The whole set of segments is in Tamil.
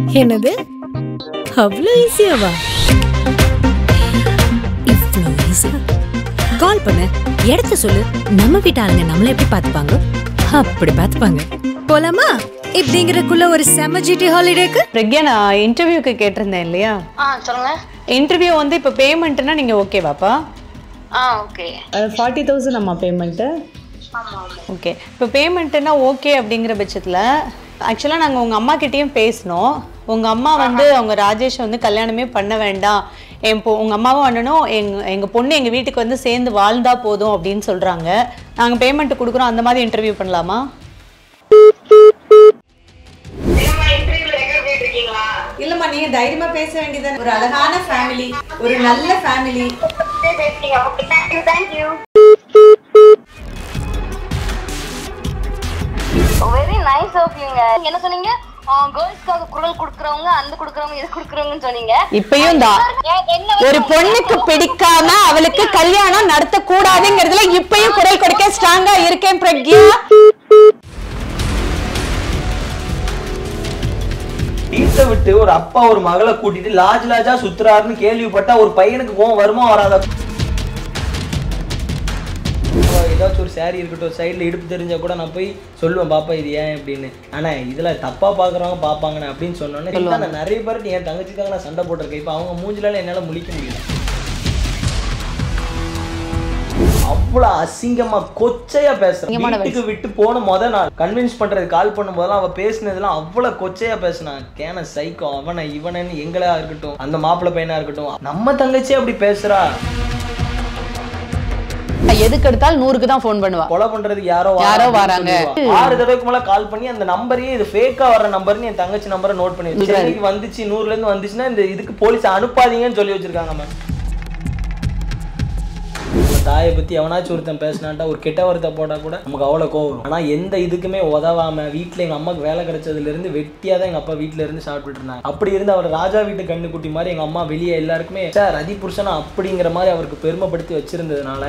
என்னது அவ்வளோ ஈஸியாவா இவ்வளோ ஈஸியா கால் பண்ணு இடத்த சொல்லு நம்ம வீட்டு ஆளுங்க நம்மள எப்படி பார்த்துப்பாங்க அப்படி பார்த்துப்பாங்க போலாமா இப்படிங்கிறக்குள்ள ஒரு செம ஜிடி ஹாலிடேக்கு பிரக்யா நான் இன்டர்வியூக்கு கேட்டிருந்தேன் இல்லையா ஆ சொல்லுங்க இன்டர்வியூ வந்து இப்போ பேமெண்ட்னா நீங்க ஓகேவாப்பா ஆ ஓகே ஃபார்ட்டி தௌசண்ட் அம்மா பேமெண்ட்டு ஆமா ஆமா ஓகே இப்போ பேமெண்ட்டுனா ஓகே அப்படிங்கிற பட்சத்தில் ஆக்சுவலாக நாங்கள் உங்கள் அம்மா கிட்டேயும் பேசினோம் உங்கள் அம்மா வந்து அவங்க ராஜேஷ் வந்து கல்யாணமே பண்ண வேண்டாம் என் பொ உங்கள் அம்மாவும் அண்ணனும் எங்கள் எங்கள் பொண்ணு எங்கள் வீட்டுக்கு வந்து சேர்ந்து வாழ்ந்தா போதும் அப்படின்னு சொல்கிறாங்க நாங்கள் பேமெண்ட் கொடுக்குறோம் அந்த மாதிரி இன்டர்வியூ பண்ணலாமா இல்லைம்மா நீங்கள் தைரியமாக பேச வேண்டியது ஒரு அழகான ஃபேமிலி ஒரு நல்ல ஃபேமிலி வெரி நைஸ் ஆஃப் யூங்க என்ன சொன்னீங்க கேர்ள்ஸ்க்காக குரல் கொடுக்குறவங்க அந்த கொடுக்குறவங்க இது கொடுக்குறவங்கன்னு சொன்னீங்க இப்பயும் தான் ஏன் என்ன ஒரு பொண்ணுக்கு பிடிக்காம அவளுக்கு கல்யாணம் நடத்த கூடாதுங்கிறதுல இப்பயும் குரல் கொடுக்க ஸ்ட்ராங்கா இருக்கேன் பிரக்யா வீட்டை விட்டு ஒரு அப்பா ஒரு மகளை கூட்டிட்டு லாஜ் லாஜா சுத்துறாருன்னு கேள்விப்பட்டா ஒரு பையனுக்கு கோவம் வருமா வராதா அப்ப ஏதாச்சும் ஒரு saree இருக்கட்டும் சைடில் இடுப்பு தெரிஞ்சா கூட நான் போய் சொல்லுவேன் பாப்பா இது ஏன் அப்படின்னு ஆனா இதுல தப்பா பாக்குறவங்க பாப்பாங்கண்ணே அப்படின்னு சொன்னோன்னே நான் நிறைய பேருக்கு என் தங்கச்சிக்காக நான் சண்டை போட்டிருக்கேன் இப்போ அவங்க மூஞ்சிலால என்னால முழிக்க முடியல அவ்வளவு அசிங்கமா கொச்சையா பேசுறேன் வீட்டுக்கு விட்டு போன முத நாள் கன்வின்ஸ் பண்றது கால் பண்ணும் போதெல்லாம் அவ பேசினதெல்லாம் அவ்வளவு கொச்சையா பேசினான் கேன சைக்கோ அவனை இவனன்னு எங்களா இருக்கட்டும் அந்த மாப்பிள்ளை பையனா இருக்கட்டும் நம்ம தங்கச்சி அப்படி பேசுறா எதுக்கு எடுத்தாலும் நூறுக்கு தான் ஃபோன் பண்ணுவா கொலை பண்றதுக்கு யாரோ யாரோ வராங்கன்னு வராங்க. சொல்லுவா. ஆறு தடவைக்கு மேல கால் பண்ணி அந்த நம்பரையே இது ஃபேக்கா வர நம்பர்னு என் தங்கச்சி நம்பரை நோட் பண்ணி வச்சு சென்னைக்கு வந்துச்சு நூறுல இருந்து வந்துச்சுன்னா இந்த இதுக்கு போலீஸ் அனுப்பாதீங்கன்னு சொல்லி வச்சிருக்காங்க மேம் தாயை பத்தி எவனாச்சும் ஒருத்தன் பேசினான்டா ஒரு கெட்ட வார்த்தை போட்டா கூட நமக்கு அவ்வளவு கோவம் வரும். ஆனா எந்த இதுக்குமே உதவாம வீட்டுல எங்க அம்மாக்கு வேலை கிடைச்சதுல இருந்து வெட்டியா தான் எங்க அப்பா வீட்டுல இருந்து சாப்பிட்டுட்டு இருந்தாங்க அப்படி இருந்து அவர் ராஜா வீட்டு கண்ணுக்குட்டி மாதிரி எங்க அம்மா வெளியே எல்லாருக்குமே சார் ரதி புருஷனா அப்படிங்கிற மாதிரி அவருக்கு பெருமைப்படுத்தி வச்சிருந்ததுனால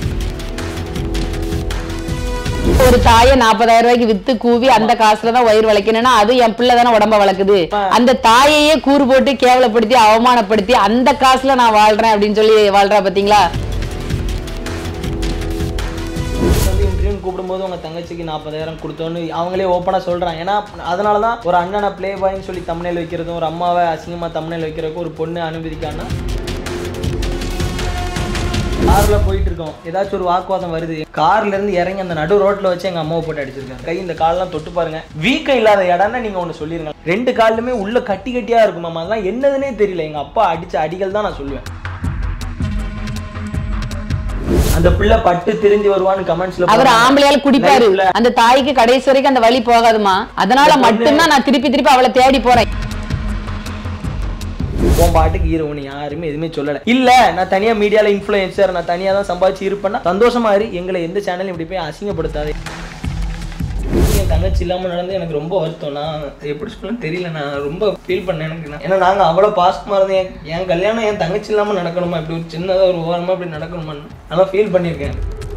ஒரு தாயை நாற்பதாயிரம் ரூபாய்க்கு வித்து கூவி அந்த காசுல தான் வயிறு வளைக்கணும்னா அது என் பிள்ளை தானே உடம்ப வளர்க்குது அந்த தாயையே கூறு போட்டு கேவலப்படுத்தி அவமானப்படுத்தி அந்த காசுல நான் வாழ்றேன் அப்படின்னு சொல்லி வாழ்றா பாத்தீங்களா வந்து இன்டர்வியூ கூப்பிடும்போது உங்க தங்கச்சிக்கு நாற்பதாயிரம் கொடுத்தோன்னு அவங்களே ஓப்பனாக சொல்றாங்க ஏன்னா அதனால தான் ஒரு அண்ணனை ப்ளே பாய்ன்னு சொல்லி தம்னையில் வைக்கிறதும் ஒரு அம்மாவை அசிங்கமாக தம்னையில் வைக்கிறதுக்கும் ஒரு பொண்ணு அனுமதிக்கான்னா கார்ல போயிட்டு இருக்கோம் ஏதாச்சும் ஒரு வாக்குவாதம் வருது கார்ல இருந்து இறங்கி அந்த நடு ரோட்ல வச்சு எங்க அம்மாவை போட்டு அடிச்சிருக்காங்க கை இந்த காலெல்லாம் தொட்டு பாருங்க வீக்கம் இல்லாத இடம்னா நீங்க ஒண்ணு சொல்லிருங்க ரெண்டு காலுமே உள்ள கட்டி கட்டியா இருக்கும் மாமா அதெல்லாம் என்னதுன்னே தெரியல எங்க அப்பா அடிச்ச அடிகள் தான் நான் சொல்லுவேன் அந்த பிள்ளை பட்டு திரிஞ்சு வருவான்னு கமெண்ட்ஸ்ல அவர் ஆம்பளையால குடிப்பாரு அந்த தாய்க்கு கடைசி வரைக்கும் அந்த வழி போகாதுமா அதனால மட்டும்தான் நான் திருப்பி திருப்பி அவளை தேடி போறேன் உன் பாட்டுக்கு இரு உன்னை யாருமே எதுவுமே சொல்லல இல்ல நான் தனியா மீடியால இன்ஃப்ளூயன்சர் நான் தனியா தான் சம்பாதிச்சு இருப்பேன்னா சந்தோஷமா இரு எங்களை எந்த சேனலும் இப்படி போய் அசிங்கப்படுத்தாது என் தங்கச்சி இல்லாம நடந்து எனக்கு ரொம்ப வருத்தம் நான் எப்படி சொல்லணும்னு தெரியல நான் ரொம்ப ஃபீல் பண்ணேன் எனக்கு நான். ஏன்னா நாங்க அவ்வளவு பாசமா இருந்தேன் என் என் கல்யாணம் என் தங்கச்சி இல்லாம நடக்கணுமா இப்படி ஒரு சின்னதா ஒரு ஓரமா இப்படி நடக்கணுமான்னு நல்லா ஃபீல் பண்ணியிருக்கேன்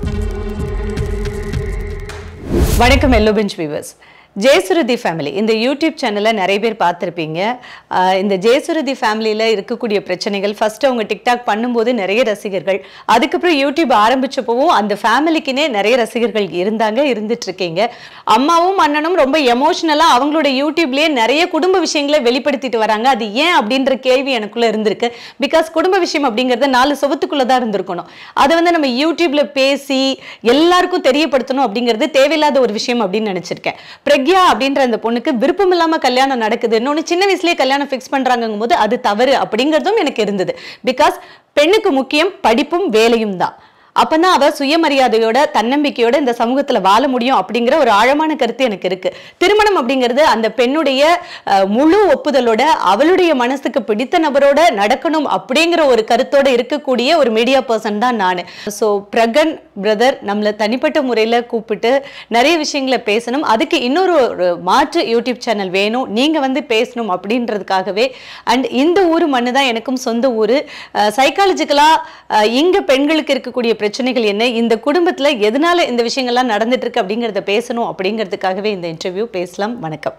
வணக்கம் yellow bench viewers Jayashruthi family இந்த யூடியூப் சேனலை நிறைய பேர் பார்த்துருப்பீங்க ஆஹ் இந்த ஜெயசுருதி ஃபேமிலியில் இருக்கக்கூடிய பிரச்சனைகள் ஃபர்ஸ்ட் அவங்க டிக்டாக் பண்ணும்போது நிறைய ரசிகர்கள் அதுக்கப்புறம் யூடியூப் ஆரம்பிச்சப்பவும் அந்த ஃபேமிலிக்குனே நிறைய ரசிகர்கள் இருந்தாங்க இருந்துட்டு இருக்கீங்க அம்மாவும் அண்ணனும் ரொம்ப எமோஷ்னலாக அவங்களோட யூடியூப்லேயே நிறைய குடும்ப விஷயங்களை வெளிப்படுத்திட்டு வராங்க அது ஏன் அப்படின்ற கேள்வி எனக்குள்ள இருந்திருக்கு பிகாஸ் குடும்ப விஷயம் அப்படிங்கிறது நாலு சுவத்துக்குள்ள தான் இருந்திருக்கணும் அதை வந்து நம்ம யூடியூப்ல பேசி எல்லாருக்கும் தெரியப்படுத்தணும் அப்படிங்கிறது தேவையில்லாத ஒரு விஷயம் அப்படின்னு நினைச்சிருக்கேன் பிரக்யா அப்படின்ற அந்த பொண்ணுக்கு விருப்பம் இல்லாம கல்யாணம் நடக்குது இன்னொன்னு சின்ன வயசுலயே கல்யாணம் ஃபிக்ஸ் பண்றாங்கும் போது அது தவறு அப்படிங்கிறதும் எனக்கு இருந்தது பிகாஸ் பெண்ணுக்கு முக்கியம் படிப்பும் வேலையும் தான் அப்பதான் அவ சுயமரியாதையோட தன்னம்பிக்கையோட இந்த சமூகத்துல வாழ முடியும் அப்படிங்கிற ஒரு ஆழமான கருத்து எனக்கு இருக்கு திருமணம் அப்படிங்கிறது அந்த பெண்ணுடைய அஹ், முழு ஒப்புதலோட அவளுடைய மனசுக்கு பிடித்த நபரோட நடக்கணும் அப்படிங்கிற ஒரு கருத்தோட இருக்கக்கூடிய ஒரு மீடியா பர்சன் தான் நான் ஸோ பிரகன் பிரதர் நம்மளை தனிப்பட்ட முறையில் கூப்பிட்டு நிறைய விஷயங்களை பேசணும் அதுக்கு இன்னொரு ஒரு மாற்று யூடியூப் சேனல் வேணும் நீங்கள் வந்து பேசணும் அப்படின்றதுக்காகவே அண்ட் இந்த ஊர் மண்ணு தான் எனக்கும் சொந்த ஊர் சைக்காலஜிக்கலாக இங்கே பெண்களுக்கு இருக்கக்கூடிய பிரச்சனைகள் என்ன இந்த குடும்பத்தில் எதனால இந்த விஷயங்கள்லாம் நடந்துட்டு இருக்கு அப்படிங்கிறத பேசணும் அப்படிங்கிறதுக்காகவே இந்த இன்டர்வியூ பேசலாம் வணக்கம்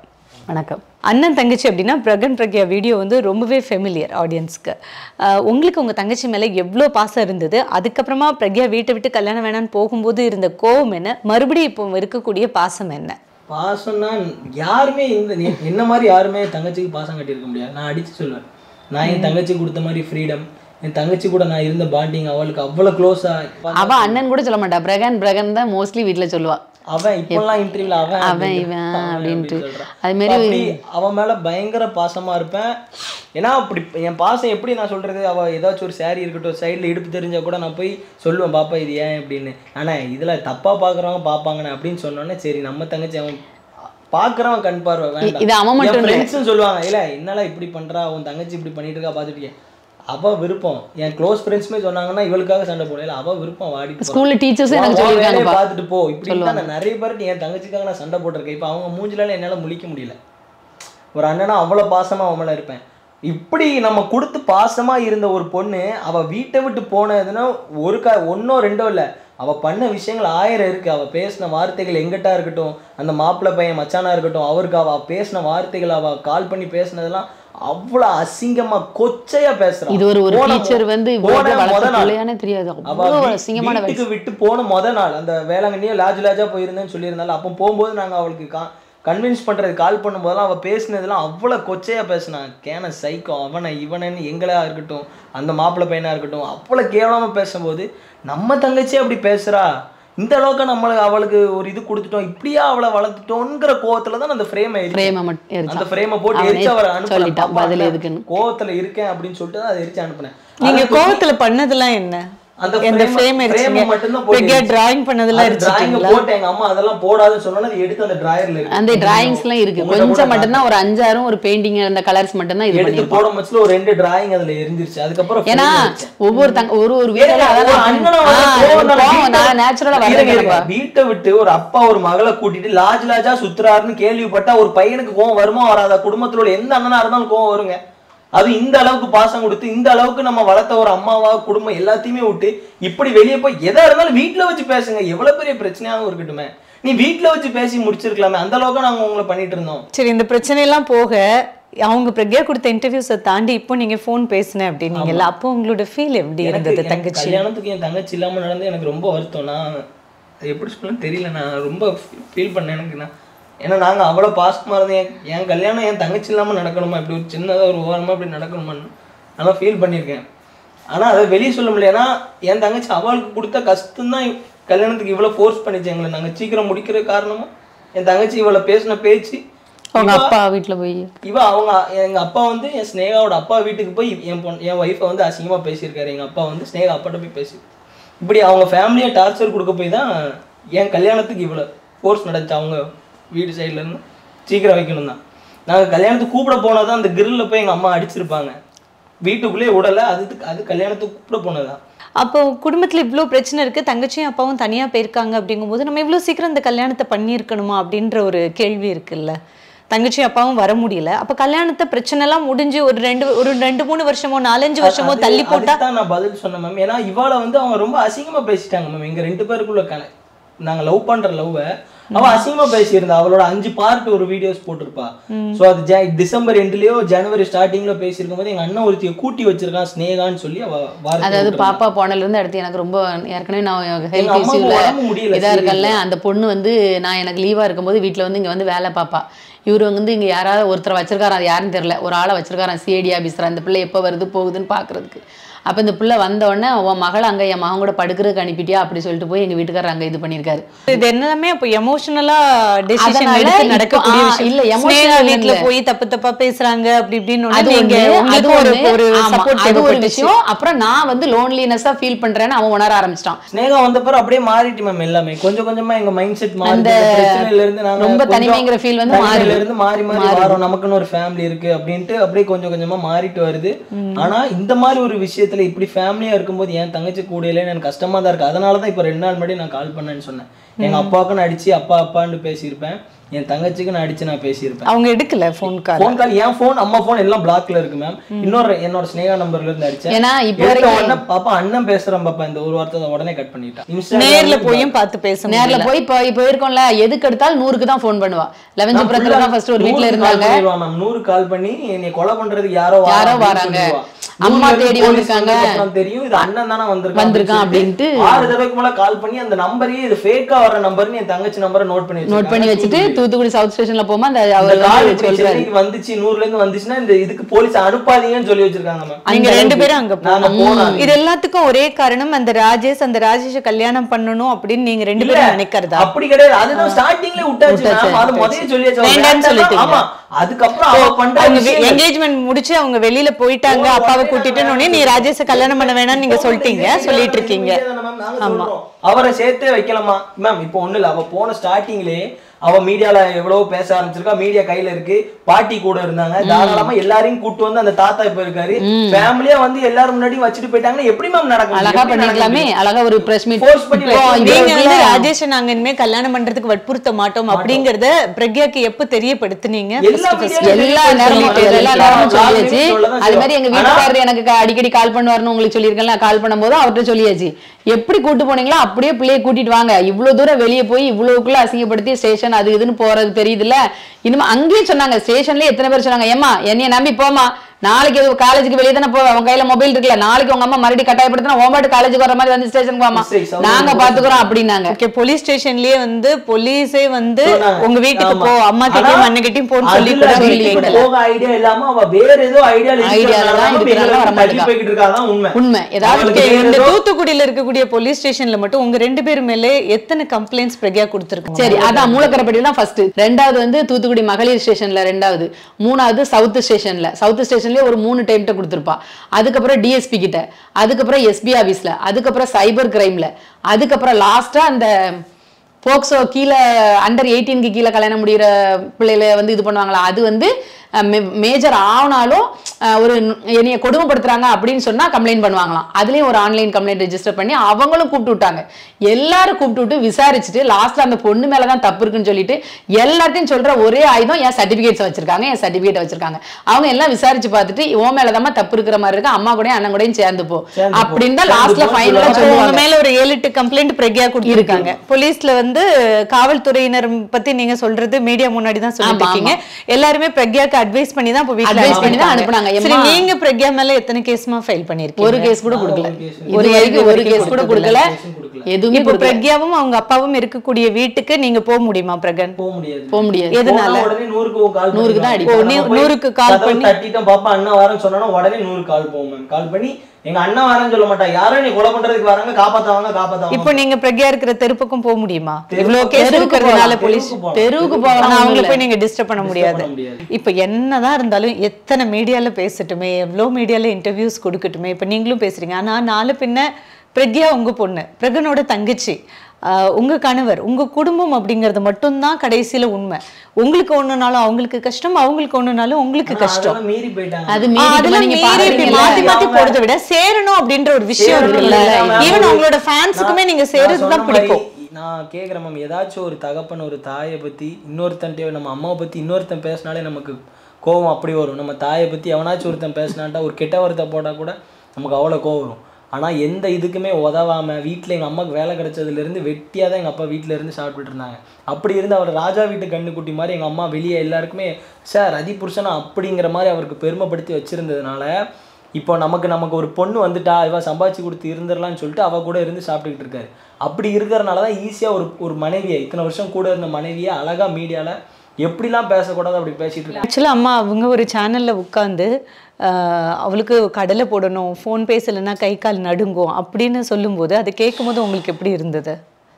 வணக்கம் அண்ணன் தங்கச்சி அப்படின்னா பிரகன் பிரக்யா வீடியோ வந்து ரொம்பவே ஃபெமிலியர் ஆடியன்ஸ்க்கு உங்களுக்கு உங்கள் தங்கச்சி மேலே எவ்வளோ பாசம் இருந்தது அதுக்கப்புறமா பிரக்யா வீட்டை விட்டு கல்யாணம் வேணான்னு போகும்போது இருந்த கோவம் என்ன மறுபடியும் இப்போ இருக்கக்கூடிய பாசம் என்ன பாசம்னா யாருமே இந்த நீ- என்ன மாதிரி யாருமே தங்கச்சிக்கு பாசம் கட்டியிருக்க முடியாது நான் அடிச்சு சொல்லுவேன் நான் என் தங்கச்சி கொடுத்த மாதிரி ஃப்ரீடம் என் தங்கச்சி கூட நான் இருந்த பாண்டிங் அவளுக்கு அவ்வளோ க்ளோஸா அவ அண்ணன் கூட சொல்ல மாட்டா பிரகன் பிரகன் தான் மோஸ்ட்லி வீட்ல சொல்லுவா அவன் இப்பெல்லாம் இன்டர்வியூல அவன் அவன் அப்படின்னு- இவன் அவன் அப்படின்ட்டு. அப்படின்னு சொல்றான். அது மாதிரி அப்படி அவன் மேல பயங்கர பாசமா இருப்பேன் ஏன்னா அப்படி என் பாசம் எப்படி நான் சொல்றது அவ ஏதாச்சும் ஒரு saree இருக்கட்டும் சைடுல இடுப்பு தெரிஞ்சா கூட நான் போய் சொல்லுவேன் பாப்பா இது ஏன் அப்படின்னு ஆனா இதுல தப்பா பாக்குறவங்க பாப்பாங்கண்ணே அப்படின்னு சொன்னோன்னே சரி நம்ம தங்கச்சி அவன் பாக்குறவன் கண் பார்வை வேண்டாம் இது அவன் மட்டும் என் இல்ல. ஃப்ரெண்ட்ஸும் சொல்லுவாங்க இல்ல என்னடா இப்படி பண்றா உன் தங்கச்சி இப்படி பண்ணிட்டு இருக்கா பாத்துட்டு அவ விருப்பம் என் க்ளோஸ் ஃப்ரெண்ட்ஸுமே சொன்னாங்கன்னா இவளுக்காக சண்டை போடல இல்ல அவ விருப்பம் வாடி ஸ்கூல்ல டீச்சர்ஸும் எனக்கு உன் வேலையை சொல்லியிருக்காங்கப்பா பார்த்துட்டு போ இப்படி தான் நான் நிறைய பேருக்கு என் தங்கச்சிக்காக நான் சண்டை போட்டிருக்கேன் இப்போ அவங்க மூஞ்சிலால என்னால முழிக்க முடியல ஒரு அண்ணனா அவ்வளோ பாசமா அவன் மேல இருப்பேன் இப்படி நம்ம கொடுத்து பாசமா இருந்த ஒரு பொண்ணு அவ வீட்டை விட்டு போனதுன்னா ஒரு க ஒன்றோ ரெண்டோ இல்லை அவ பண்ண விஷயங்கள் ஆயிரம் இருக்கு அவ பேசின வார்த்தைகள் எங்கிட்டா இருக்கட்டும் அந்த மாப்பிள்ளை பையன் மச்சானா இருக்கட்டும் அவருக்கு அவ பேசின வார்த்தைகள் அவ கால் பண்ணி பேசினதெல்லாம் அவ்வளோ அசிங்கமா கொச்சையா பேசுறான் இது ஒரு ஒரு போன டீச்சர் வந்து போன இவ்வளவு முத வளர்த்த நாள். பிள்ளையானே தெரியாது அவ அவ்வளோ வீ- அசிங்கமான வயசு வீட்டுக்கு விட்டு போன முத நாள் அந்த வேளாங்கண்ணியோ லாஜ் லாஜா போயிருந்தேன்னு சொல்லியிருந்தாலும் அப்போ போகும்போது நாங்க அவளுக்கு கா கன்வின்ஸ் பண்றது கால் பண்ணும்போதெல்லாம் அவ பேசினதெல்லாம் அவ்வளவு கொச்சையா பேசினான் கேன சைக்கோ அவனை இவனன்னு எங்களா இருக்கட்டும் அந்த மாப்பிள்ளை பையனா இருக்கட்டும் அவ்வளவு கேவலமா பேசும்போது நம்ம தங்கச்சி அப்படி பேசுறா இந்த அளவுக்கு நம்மள அவளுக்கு ஒரு இது கொடுத்துட்டோம் இப்படியா அவளை வளர்த்துட்டோங்கிற கோவத்துல தான் அந்த ஃப்ரேம் பிரேம மட்டும் அந்த எரிச்சான். ஃப்ரேமை போட்டு அவனே எரிச்சு அவரை அனுப்பினேன் சொல்லிட்டான், பாப்பா, பதில் நான் எதுக்குன்னு. கோவத்துல இருக்கேன் அப்படின்னு சொல்லிட்டு தான் அதை எரிச்சு அனுப்புனேன் நீங்க அதை தூக்கி- கோவத்துல பண்ணதெல்லாம் என்ன அந்த எந்த frame- ஃப்ரேம் frame எரிச்சீங்க மட்டும்தான் பிரக்யா போட்டு டிராயிங் பண்ணதெல்லாம் அது drawing எரிச்சிட்டீங்களா போட்டு எங்க அம்மா அதெல்லாம் போடாதுன்னு சொன்னோன்னா அது எடுத்து அந்த டிராயர்ல இருக்கு அந்த டிராயிங்ஸ்லாம் இருக்கு உங்கள்ட்ட கூட கொஞ்சம் மட்டும்தான் ஒரு அஞ்சாறும் ஒரு பெயிண்டிங் அந்த கலர்ஸ் மட்டும்தான் இது எடுத்து பண்ணிருப்போம் போட மச்சுல ஒரு ரெண்டு டிராயிங் அதுல எரிஞ்சிருச்சு அதுக்கப்புறம் ஏன்னா frame வச்சேன். ஒவ்வொரு தங்க ஒரு ஒரு ஏங்க, வீட்டுல ஒரு அண்ணனா வந்து கோவம் தானே, வீட்டை- நான் நேச்சுரலா இருங்க, இருங்க. வரேன்ப்பா வீட்டை விட்டு ஒரு அப்பா ஒரு மகளை கூட்டிட்டு லாஜ் லாஜா சுத்துறாருன்னு கேள்விப்பட்டா ஒரு பையனுக்கு கோவம் வருமா வராதா குடும்பத்துல உள்ள எந்த அண்ணனா இருந்தாலும் கோவம் வருங்க அது இந்த அளவுக்கு பாசம் கொடுத்து இந்த அளவுக்கு நம்ம வளர்த்த ஒரு அம்மாவா குடும்பம் எல்லாத்தையுமே விட்டு இப்படி வெளியே போய் எதா இருந்தாலும் வீட்டுல வச்சு பேசுங்க எவ்வளவு பெரிய பிரச்சனையாகவும் இருக்கட்டுமே நீ வீட்டுல வச்சு பேசி முடிச்சிருக்கலாமே அந்த அளவுக்கு நாங்க உங்களை பண்ணிட்டு இருந்தோம் சரி இந்த பிரச்சனையெல்லாம் போக அவங்க பிரக்யா கொடுத்த இன்டர்வியூஸை தாண்டி இப்போ நீங்க ஃபோன் பேசினேன் அப்படின்னீங்கல்ல அப்போ உங்களோட ஃபீல் எப்படி எனக்கு இருந்தது எனக்கு தங்கச்சி கல்யாணத்துக்கு என் தங்கச்சி இல்லாம நடந்து எனக்கு ரொம்ப வருத்தம் நான் அது எப்படி சொல்லணும்னு தெரியல நான் ரொம்ப ஃபீல் பண்ணேன் எனக்கு நான் ஏன்னா நாங்க அவ்வளவு பாசமா இருந்தோம் என் என் கல்யாணம் என் தங்கச்சி இல்லாம நடக்கணுமா இப்படி ஒரு சின்னதா ஒரு ஓரமா இப்படி நடக்கணுமான்னு ஆனால் ஃபீல் பண்ணியிருக்கேன் ஆனா அதை வெளியே சொல்ல முடியல ஏன்னா என் தங்கச்சி அவளுக்கு கொடுத்த கஷ்டம் தான் கல்யாணத்துக்கு இவ்வளவு ஃபோர்ஸ் பண்ணிச்சு எங்களை நாங்க சீக்கிரம் முடிக்கிற காரணமும் என் தங்கச்சி இவ்வளவு பேசின பேச்சு அவங்க இவ- அப்பா வீட்டுல போய் இவ அவங்க எங்க அப்பா வந்து என் ஸ்னேகாவோட அப்பா வீட்டுக்கு போய் என் பொண்ணு என் ஒய்ஃபை வந்து அசிங்கமா பேசியிருக்காரு எங்க அப்பா வந்து ஸ்னேகா அப்பாட்ட போய் பேசி இப்படி அவங்க ஃபேமிலியை டார்ச்சர் கொடுக்க போய் தான் என் கல்யாணத்துக்கு இவ்வளோ ஃபோர்ஸ் நடந்துச்சு அவங்க வீடு சைடுல இருந்து சீக்கிரம் வைக்கணும் தான் நாங்கள் கல்யாணத்துக்கு கூப்பிட போனால் தான் அந்த கிரில்ல போய் எங்கள் அம்மா அடிச்சிருப்பாங்க வீட்டுக்குள்ளேயே விடலை அது அது கல்யாணத்துக்கு கூப்பிட போனதான் அப்போ குடும்பத்துல இவ்ளோ பிரச்சனை இருக்கு தங்கச்சியும் அப்பாவும் தனியா போயிருக்காங்க அப்படிங்கும்போது நம்ம இவ்ளோ சீக்கிரம் இந்த கல்யாணத்தை பண்ணியிருக்கணுமா அப்படின்ற ஒரு கேள்வி இருக்குல்ல தங்கச்சி அப்பாவும் வர முடியல அப்ப கல்யாணத்தை பிரச்சனை எல்லாம் முடிஞ்சு ஒரு ரெண்டு ஒரு ரெண்டு மூணு வருஷமோ நாலஞ்சு வருஷமோ அது- தள்ளி போட்டா அதுக்கு தான் நான் பதில் சொன்னேன் மேம் ஏன்னா இவாளை வந்து அவங்க ரொம்ப அசிங்கமா பேசிட்டாங்க மேம் எங்க ரெண்டு பேருக்குள்ள கன நாங்க லவ் பண்ற லவ்வை அவ அசிங்கமா பேசியிருந்தா அவளோட அஞ்சு பார்ட் ஒரு வீடியோஸ் போட்டிருப்பா சோ அது ஜ- டிசம்பர் எண்ட்லயோ ஜனவரி ஸ்டார்டிங்ல பேசியிருக்கும் போது எங்க அண்ணன் ஒருத்திய கூட்டி வச்சிருக்கான் ஸ்னேகான்னு சொல்லி அவ வார்த்தை அதாவது விட்டுருந்தா. பாப்பா போனதுல இருந்து அடுத்து எனக்கு ரொம்ப ஏற்கனவே நான் எங்க ஹெல்த் அம்மாவுக்கு இஷ்யூல உடம்பு முடியல, இதா இருக்கல seriously. அந்த பொண்ணு வந்து நான் எனக்கு லீவா இருக்கும்போது வீட்ல வந்து இங்க வந்து வேலை பாப்பா இவர் வந்து இங்க யாராவது ஒருத்தரை வச்சிருக்காரா அது யாருன்னு தெரியல ஒரு ஆளை வச்சிருக்காராம் சிஐடி ஆபீசர் அந்த பிள்ளை எப்போ வருது போகுதுன்னு பாக்குறதுக்கு அப்ப இந்த பிள்ளை வந்த உடனே உன் மகளை அங்க என் மகன் கூட படுக்கிறதுக்கு அனுப்பிட்டியா அப்படி சொல்லிட்டு போய் எங்க வீட்டுக்காரர் அங்க இது பண்ணியிருக்காரு இது எல்லாமே அப்போ எமோஷனலா டெசிஷன் அதனால எடுத்து இப்போ- நடக்கக்கூடிய ஆ, விஷயம் இல்ல, emotional ஸ்னேகா வீட்ல இல்ல. போய் தப்பு தப்பா பேசுறாங்க அப்படி இப்படின்னு அது உடனே நீங்க ஒண்ணு, அது உங்களுக்கு ஒரு ஒண்ணு, ஒரு ஆமா, சப்போர்ட் அது ஒரு விஷயம் அப்புறம் நான் வந்து லோன்லினஸா ஃபீல் பண்றேன்னு அவன் உணர ஆரம்பிச்சிட்டான் ஸ்னேகா வந்த பிறகு அப்படியே மாறிட்டு மேம் எல்லாமே கொஞ்சம் கொஞ்சமா எங்க மைண்ட் செட் மாறி அந்த பிரச்சனையில இருந்து நாங்க ரொம்ப கொஞ்சம் தனிமைங்கிற feel வந்து தனிமையில மாறுது. இருந்து மாறி மாறி வரோம் நமக்குன்னு ஒரு ஃபேமிலி இருக்கு அப்படின்ட்டு அப்படியே கொஞ்சம் கொஞ்சமா மாறிட்டு வருது ஆனா இந்த மாதிரி ஒரு விஷயத்துல விஷயத்துல இப்படி ஃபேமிலியா இருக்கும்போது என் தங்கச்சி கூட இல்லைன்னு எனக்கு கஷ்டமா தான் இருக்கு அதனால தான் இப்போ ரெண்டு நாள் முன்னாடி நான் கால் பண்ணேன்னு சொன்னேன் எங்க அப்பாவுக்கு நான் அடிச்சு அப்பா அப்பான்னு பேசியிருப்பேன் என் தங்கச்சிக்கு நான் அடிச்சு நான் பேசியிருப்பேன் அவங்க எடுக்கல ஃபோன் கால் ஃபோன் கால் என் ஃபோன் அம்மா ஃபோன் எல்லாம் பிளாக்ல இருக்கு மேம் இன்னொரு என்னோட ஸ்னேகா நம்பர்ல இருந்து அடிச்சேன் ஏன்னா இப்போ எடுத்த வரைக்கும் உடனே பாப்பா அண்ணன் பேசுறேன் பாப்பா இந்த ஒரு வார்த்தை தான் உடனே கட் பண்ணிட்டான் Instagram நேர்ல வந்து போயும் பார்த்து பேச நேர்ல முடியல. போய் இப்போ இப்போ இருக்கோம்ல எதுக்கு எடுத்தாலும் நூறுக்கு தான் ஃபோன் பண்ணுவா லெவன்த் தான் ஃபர்ஸ்ட் ஒரு வீட்ல நூறுக்கு call இருந்தாங்க பண்ணிடுவா ma'am. நூறு கால் பண்ணி என்னை கொலை பண்றதுக்கு யாரோ யாரோ அப்படின்னு வராங்க. சொல்லிடுவா. அம்மா நூறுல தேடி இருந்து police வந்திருக்காங்க. வந்ததுக்கப்புறம் தெரியும் இது அண்ணன் தானே வந்திருக்கான் வந்திருக்கான் அப்படின்ட்டு. ஆறு தடவைக்கு மேல கால் பண்ணி அந்த நம்பரையே இது ஃபேக்கா வர நம்பர்னு என் தங்கச்சி நம்பரை நோட் பண்ணி நோட் பண்ணி வச்சுட்டு தூத்துக்குடி சவுத் ஸ்டேஷன்ல போமா அந்த அந்த அவர் கால் வந்து இப்படி சொல்றாரு சென்னைக்கு வந்துச்சு நூறுல இருந்து வந்துச்சுன்னா இந்த இதுக்கு போலீஸ் அனுப்பாதீங்கன்னு சொல்லி வச்சிருக்காங்க மேம் நீங்க ரெண்டு பேரும் அங்க நாங்க போனோம் போனோம். இது எல்லாத்துக்கும் ஒரே காரணம் அந்த ராஜேஷ் அந்த ராஜேஷ கல்யாணம் பண்ணணும் அப்படின்னு நீங்க ரெண்டு பேரும் நினைக்கிறதா அப்படி கிடையாது அதுதான் ஸ்டார்டிங்ல விட்டாச்சு ma'am. அது முதல்ல சொல்லியாச்சு அவ வேண்டாம்னு வேண்டாம்னா, சொல்லிட்டீங்க. ஆமா அதுக்கப்புறம் அவ பண்ற அவங்க விஷயங்கள் என்கேஜ்மெண்ட் முடிச்சு அவங்க வெளியில போயிட்டாங்க ஓ, அப்பாவை உடனே கூட்டிட்டு நாங்க உடனே நீ ராஜேஷ கல்யாணம் பண்ண வேணாம்னு நீங்க சொல்லிட்டீங்க சொல்லிட்டு இருக்கீங்க ஆமா. அவரை சேர்த்தே வைக்கலாமா மேம் இப்போ ஒண்ணு இல்ல அவ போன ஸ்டார்டிங்லயே அவ மீடியால எவ்வளவு பேச ஆரம்பிச்சிருக்கா மீடியா கையில இருக்கு பாட்டி கூட இருந்தாங்க தாராளமா எல்லாரையும் கூட்டு வந்து அந்த தாத்தா இப்ப இருக்காரு ஃபேமிலியா வந்து எல்லாரும் முன்னாடி வச்சுட்டு போயிட்டாங்கன்னா எப்படி மேம் நடக்கும் அழகா எப்படி பண்ணிருக்கலாமே நடக்கும்? அழகா ஒரு பிரஸ் மீட் Force பண்ணி வைக்க நீங்க வந்து ராஜேஷ் நாங்க இனிமே கல்யாணம் பண்றதுக்கு வற்புறுத்த மாட்டோம் அப்படிங்கறத பிரக்யாக்கு எப்ப தெரியப்படுத்துனீங்க எல்லா First, first. மீடியாலயும் எல்லா சொல்லி நேரமும் சொல்லிட்டு எல்லா இருக்காங்க. நேரமும் சொல்லியாச்சு எல்லாருமே சொல்லதான் அது மாதிரி எங்க செய்வாங்க. ஆனா, வீட்டுக்காரர் எனக்கு க- அடிக்கடி கால் பண்ணுவாருன்னு உங்களுக்கு சொல்லியிருக்கேன்ல கால் பண்ணும்போது அவர்கிட்ட சொல்லியாச்சு எப்படி கூட்டு போனீங்களோ அப்படியே பிள்ளைய கூட்டிட்டு வாங்க இவ்வளவு தூரம் வெளியே போய் இவ்வளவுக்குள்ள அசிங்கப்படுத்தி ஸ்டேஷன் அது இதுன்னு போறது தெரியுதுல்ல இனிமே அங்கேயும் சொன்னாங்க ஸ்டேஷன்லயே எத்தனை பேர் சொன்னாங்க ஏமா என்னைய நம்பி போமா நாளைக்கு காலேஜுக்கு வெளியே தானே போவ உன் கையில மொபைல் இருக்குல்ல நாளைக்கு உங்க அம்மா மறுபடியும் கட்டாயப்படுத்தினா ஓம்பாட்டு காலேஜுக்கு வர மாதிரி வந்து ஸ்டேஷனுக்கு வாமா சரி, சௌதரி நாங்க போலீஸ் பாத்துக்கிறோம் அப்படின்னாங்க ஓகே போலீஸ் ஸ்டேஷன்லயே வந்து போலீஸே வந்து சொன்னாங்க. உங்க வீட்டுக்கு ஆமா. போ அம்மா ஆனா, கிட்டயும் அண்ணன் கிட்டயும் போன்னு சொல்லி அதுல கூட சொல்லி வீட்டுக்கு கூட போக ஐடியா இல்லாம அவ வேற ஏதோ ஐடியால ஐடியால தான் இருக்கிறாங்க, வர மாட்டேங்கா. போய்கிட்டு இருக்காதான் உண்மை உண்மை ஏதாவது அவளுக்கு Okay, வேற இந்த ஏதோ- தூத்துக்குடியில இருக்கக்கூடிய போலீஸ் ஸ்டேஷன்ல மட்டும் உங்க ரெண்டு பேர் மேலே எத்தனை கம்ப்ளைண்ட்ஸ் பிரக்யா கொடுத்திருக்காங்க சரி அதான் மூலக்கரப்பட்டி தான் ஃபர்ஸ்ட் ரெண்டாவது வந்து தூத்துக்குடி மகளிர் ஸ்டேஷன்ல ரெண்டாவது மூணாவது சவுத் ஸ்டேஷன்ல சவுத் ஸ்டேஷன்லயே ஒரு மூணு டைம்கிட்ட கொடுத்துருப்பா அதுக்கப்புறம் டிஎஸ்பி கிட்ட அதுக்கப்புறம் எஸ்பி ஆபீஸ்ல அதுக்கப்புறம் சைபர் கிரைம்ல அதுக்கப்புறம் லாஸ்டா அந்த போக்சோ கீழே அண்டர் எயிட்டீனுக்கு கீழே கல்யாணம் முடிகிற பிள்ளைகளை வந்து இது பண்ணுவாங்களா அது வந்து மேஜர் ஆனாலும் அஹ், ஒரு என்னைய கொடுமைப்படுத்துறாங்க அப்படின்னு சொன்னா கம்ப்ளைண்ட் பண்ணுவாங்களாம் அதுலயும் ஒரு ஆன்லைன் கம்ப்ளைண்ட் ரெஜிஸ்டர் பண்ணி அவங்களும் கூப்பிட்டு விட்டாங்க எல்லாரும் கூப்பிட்டு விட்டு விசாரிச்சுட்டு லாஸ்ட்ல அந்த பொண்ணு மேல தான் தப்பு இருக்குன்னு சொல்லிட்டு எல்லாத்தையும் சொல்ற ஒரே ஆயுதம் என் சர்டிபிகேட்ஸ் வச்சிருக்காங்க என் சர்டிபிகேட் வச்சிருக்காங்க அவங்க எல்லாம் விசாரிச்சு பார்த்துட்டு உன் மேலதான் தப்பு இருக்கிற மாதிரி இருக்கு அம்மா கூடயும் அண்ணன் கூடயும் சேர்ந்து போ சேர்ந்து போ. அப்படின்னு தான் சேர்ந்து லாஸ்ட்ல போன்னு ஃபைனலா அப்போ உங்க சொல்லுவாங்க மேல ஒரு ஏழு எட்டு கம்ப்ளைண்ட் பிரக்யா கொடுத்திருக்காங்க போலீஸ்ல வந்து காவல்துறையினர் பத்தி நீங்க சொல்றது மீடியா முன்னாடி தான் சொல்லிட்டு ஆமா, இருக்கீங்க எல்லாருமே பிரக்யாக்கு அட்வைஸ் பண்ணி தான் இப்போ வீட்ல Advice பண்ணி தான் அனுப்பினாங்க. அனுப்புனாங்க. சரி எம்மா. நீங்க பிரக்யா மேல எத்தனை கேஸ்மா ஃபைல் பண்ணிருக்கீங்க ஒரு கேஸ் கூட கொடுக்கல ஒரு case ஒரு வரைக்கும் ஒரு கேஸ் கூட கொடுக்கல கொடுக்கல. எதுவுமே இப்போ கொடுக்கல பிரக்யாவும் அவங்க அப்பாவும் இருக்கக்கூடிய வீட்டுக்கு நீங்க போக முடியுமா பிரகன் போக முடியாது போக முடியாது எதனால? போனா உடனே நூறுக்கு கால் நூறுக்கு தான் பண்ணிடுவாங்க. அடிப்பாங்க. நம்ம போய் நூறுக்கு call கதவு பண்ணி- தட்டிட்டோம் பாப்பா அண்ணா வரேன்னு சொன்னா உடனே நூறு கால் போகும் மேம் கால் பண்ணி எங்க அண்ணா வரேன்னு சொல்ல மாட்டா யாரோ நீ கொலை பண்றதுக்கு வராங்க காப்பாத்தாவாங்க காப்பாத்தாவாங்க இப்போ நீங்க பிரக்யா இருக்கிற தெருப்புக்கும் போக முடியுமா தெருவுக்கு இவ்வளவு கேஸ் தெருவுக்கு இருக்கிறதுனால போகலாம். போலீஸ் தெருவுக்கு போகலாம். தெருவுக்கு தெருவுக்கு போகலாம் ஆனா அவங்கள ஒண்ணும் போய் நீங்க டிஸ்டர்ப் பண்ண முடியாது பண்ண முடியாது. இப்போ என்னதான் இருந்தாலும் எத்தனை மீடியால பேசட்டுமே எவ்வளோ மீடியால இன்டர்வியூஸ் கொடுக்கட்டுமே இப்போ நீங்களும் பேசுறீங்க ஆனா நாலு பின்ன பிரக்யா உங்க பொண்ணு பிரகனோட தங்கச்சி ஆஹ் உங்க கணவர் உங்க குடும்பம் அப்படிங்கிறது மட்டும்தான் கடைசியில உண்மை உங்களுக்கு ஒண்ணுனாலும் அவங்களுக்கு கஷ்டம் அவங்களுக்கு ஒண்ணுனாலும் உங்களுக்கு கஷ்டம் அதெல்லாம் மீறி போயிட்டாங்க அது ஆ, மீறி அதெல்லாம் நீங்க மீறி இப்படி பாக்குறீங்கல்ல? மாத்தி மாத்தி அவங்க- போறதை விட சேரணும் அப்படின்ற ஒரு விஷயம் சேரணும் இருக்குல்ல இல்ல, ஈவன் நான் அவங்களோட ஒரு- ஃபேன்ஸுக்குமே நான் நீங்க நான் சேருறது சொன்ன தான் பிடிக்கும் மாதிரி நான் கேக்குறேன் மேம் ஏதாச்சும் ஒரு தகப்பன் ஒரு தாயை பத்தி இன்னொருத்தன்ட்டே நம்ம அம்மாவை பத்தி இன்னொருத்தன் பேசினாலே நமக்கு கோவம் அப்படி வரும் நம்ம தாயை பத்தி எவனாச்சும் ஒருத்தன் பேசினான்டா ஒரு கெட்ட வார்த்தை போட்டா கூட நமக்கு அவ்வளோ கோவம் வரும் ஆனா எந்த இதுக்குமே உதவாம வீட்டில் எங்க அம்மாவுக்கு வேலை கிடைச்சதுல இருந்து வெட்டியா தான் எங்க அப்பா வீட்ல இருந்து சாப்பிட்டுட்டு இருந்தாங்க அப்படி இருந்து அவர் ராஜா வீட்டு கண்ணுக்குட்டி மாதிரி எங்க அம்மா வெளியே எல்லாருக்குமே சார் அதி புருஷனா அப்படிங்கிற மாதிரி அவருக்கு பெருமைப்படுத்தி வச்சிருந்ததுனால இப்போ நமக்கு நமக்கு ஒரு பொண்ணு வந்துட்டா இவ சம்பாதிச்சு கொடுத்து இருந்துடலாம்னு சொல்லிட்டு அவ கூட இருந்து சாப்பிட்டுக்கிட்டு இருக்காரு அப்படி இருக்கிறனால தான் ஈஸியாக ஒரு ஒரு மனைவியை இத்தனை வருஷம் கூட இருந்த மனைவியை அழகா மீடியால எப்படிலாம் பேசக்கூடாது அப்படி பேசிட்டு இருக்காங்க ஆக்சுவலாக அம்மா அவங்க ஒரு சேனல்ல உட்காந்து அவளுக்கு கடலை போடணும் ஃபோன் பேசலைன்னா கை கால் நடுங்கும் அப்படின்னு சொல்லும்போது அதை கேட்கும்போது உங்களுக்கு எப்படி இருந்தது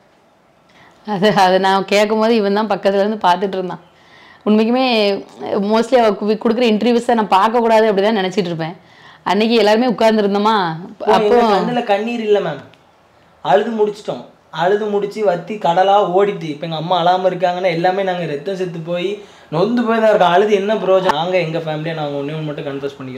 அது அது நான் கேட்கும் போது இவன் தான் பக்கத்துல இருந்து பார்த்துட்டு இருந்தான் உண்மைக்குமே மோஸ்ட்லி அவ கு- கொடுக்குற இன்டர்வியூஸை நான் பார்க்கக்கூடாது அப்படி தான் நினச்சிட்டு இருப்பேன் அன்னைக்கு எல்லாருமே உட்கார்ந்துருந்தோமா அப்போ கண்ணுல கண்ணீர் இல்லை மேம் அழுது முடிச்சிட்டோம் அழுது முடிச்சு வத்தி கடலா ஓடிட்டு இப்போ எங்க அம்மா அழாம இருக்காங்கன்னா எல்லாமே நாங்க ரத்தம் செத்து போய் நொந்து போய் தான் இருக்கோம் அழுது என்ன பிரயோஜனம் நாங்க எங்க ஃபேமிலியை நாங்க ஒண்ணே ஒன்று மட்டும் கன்ஃபர்ஸ் பண்ணிக்கிறோம்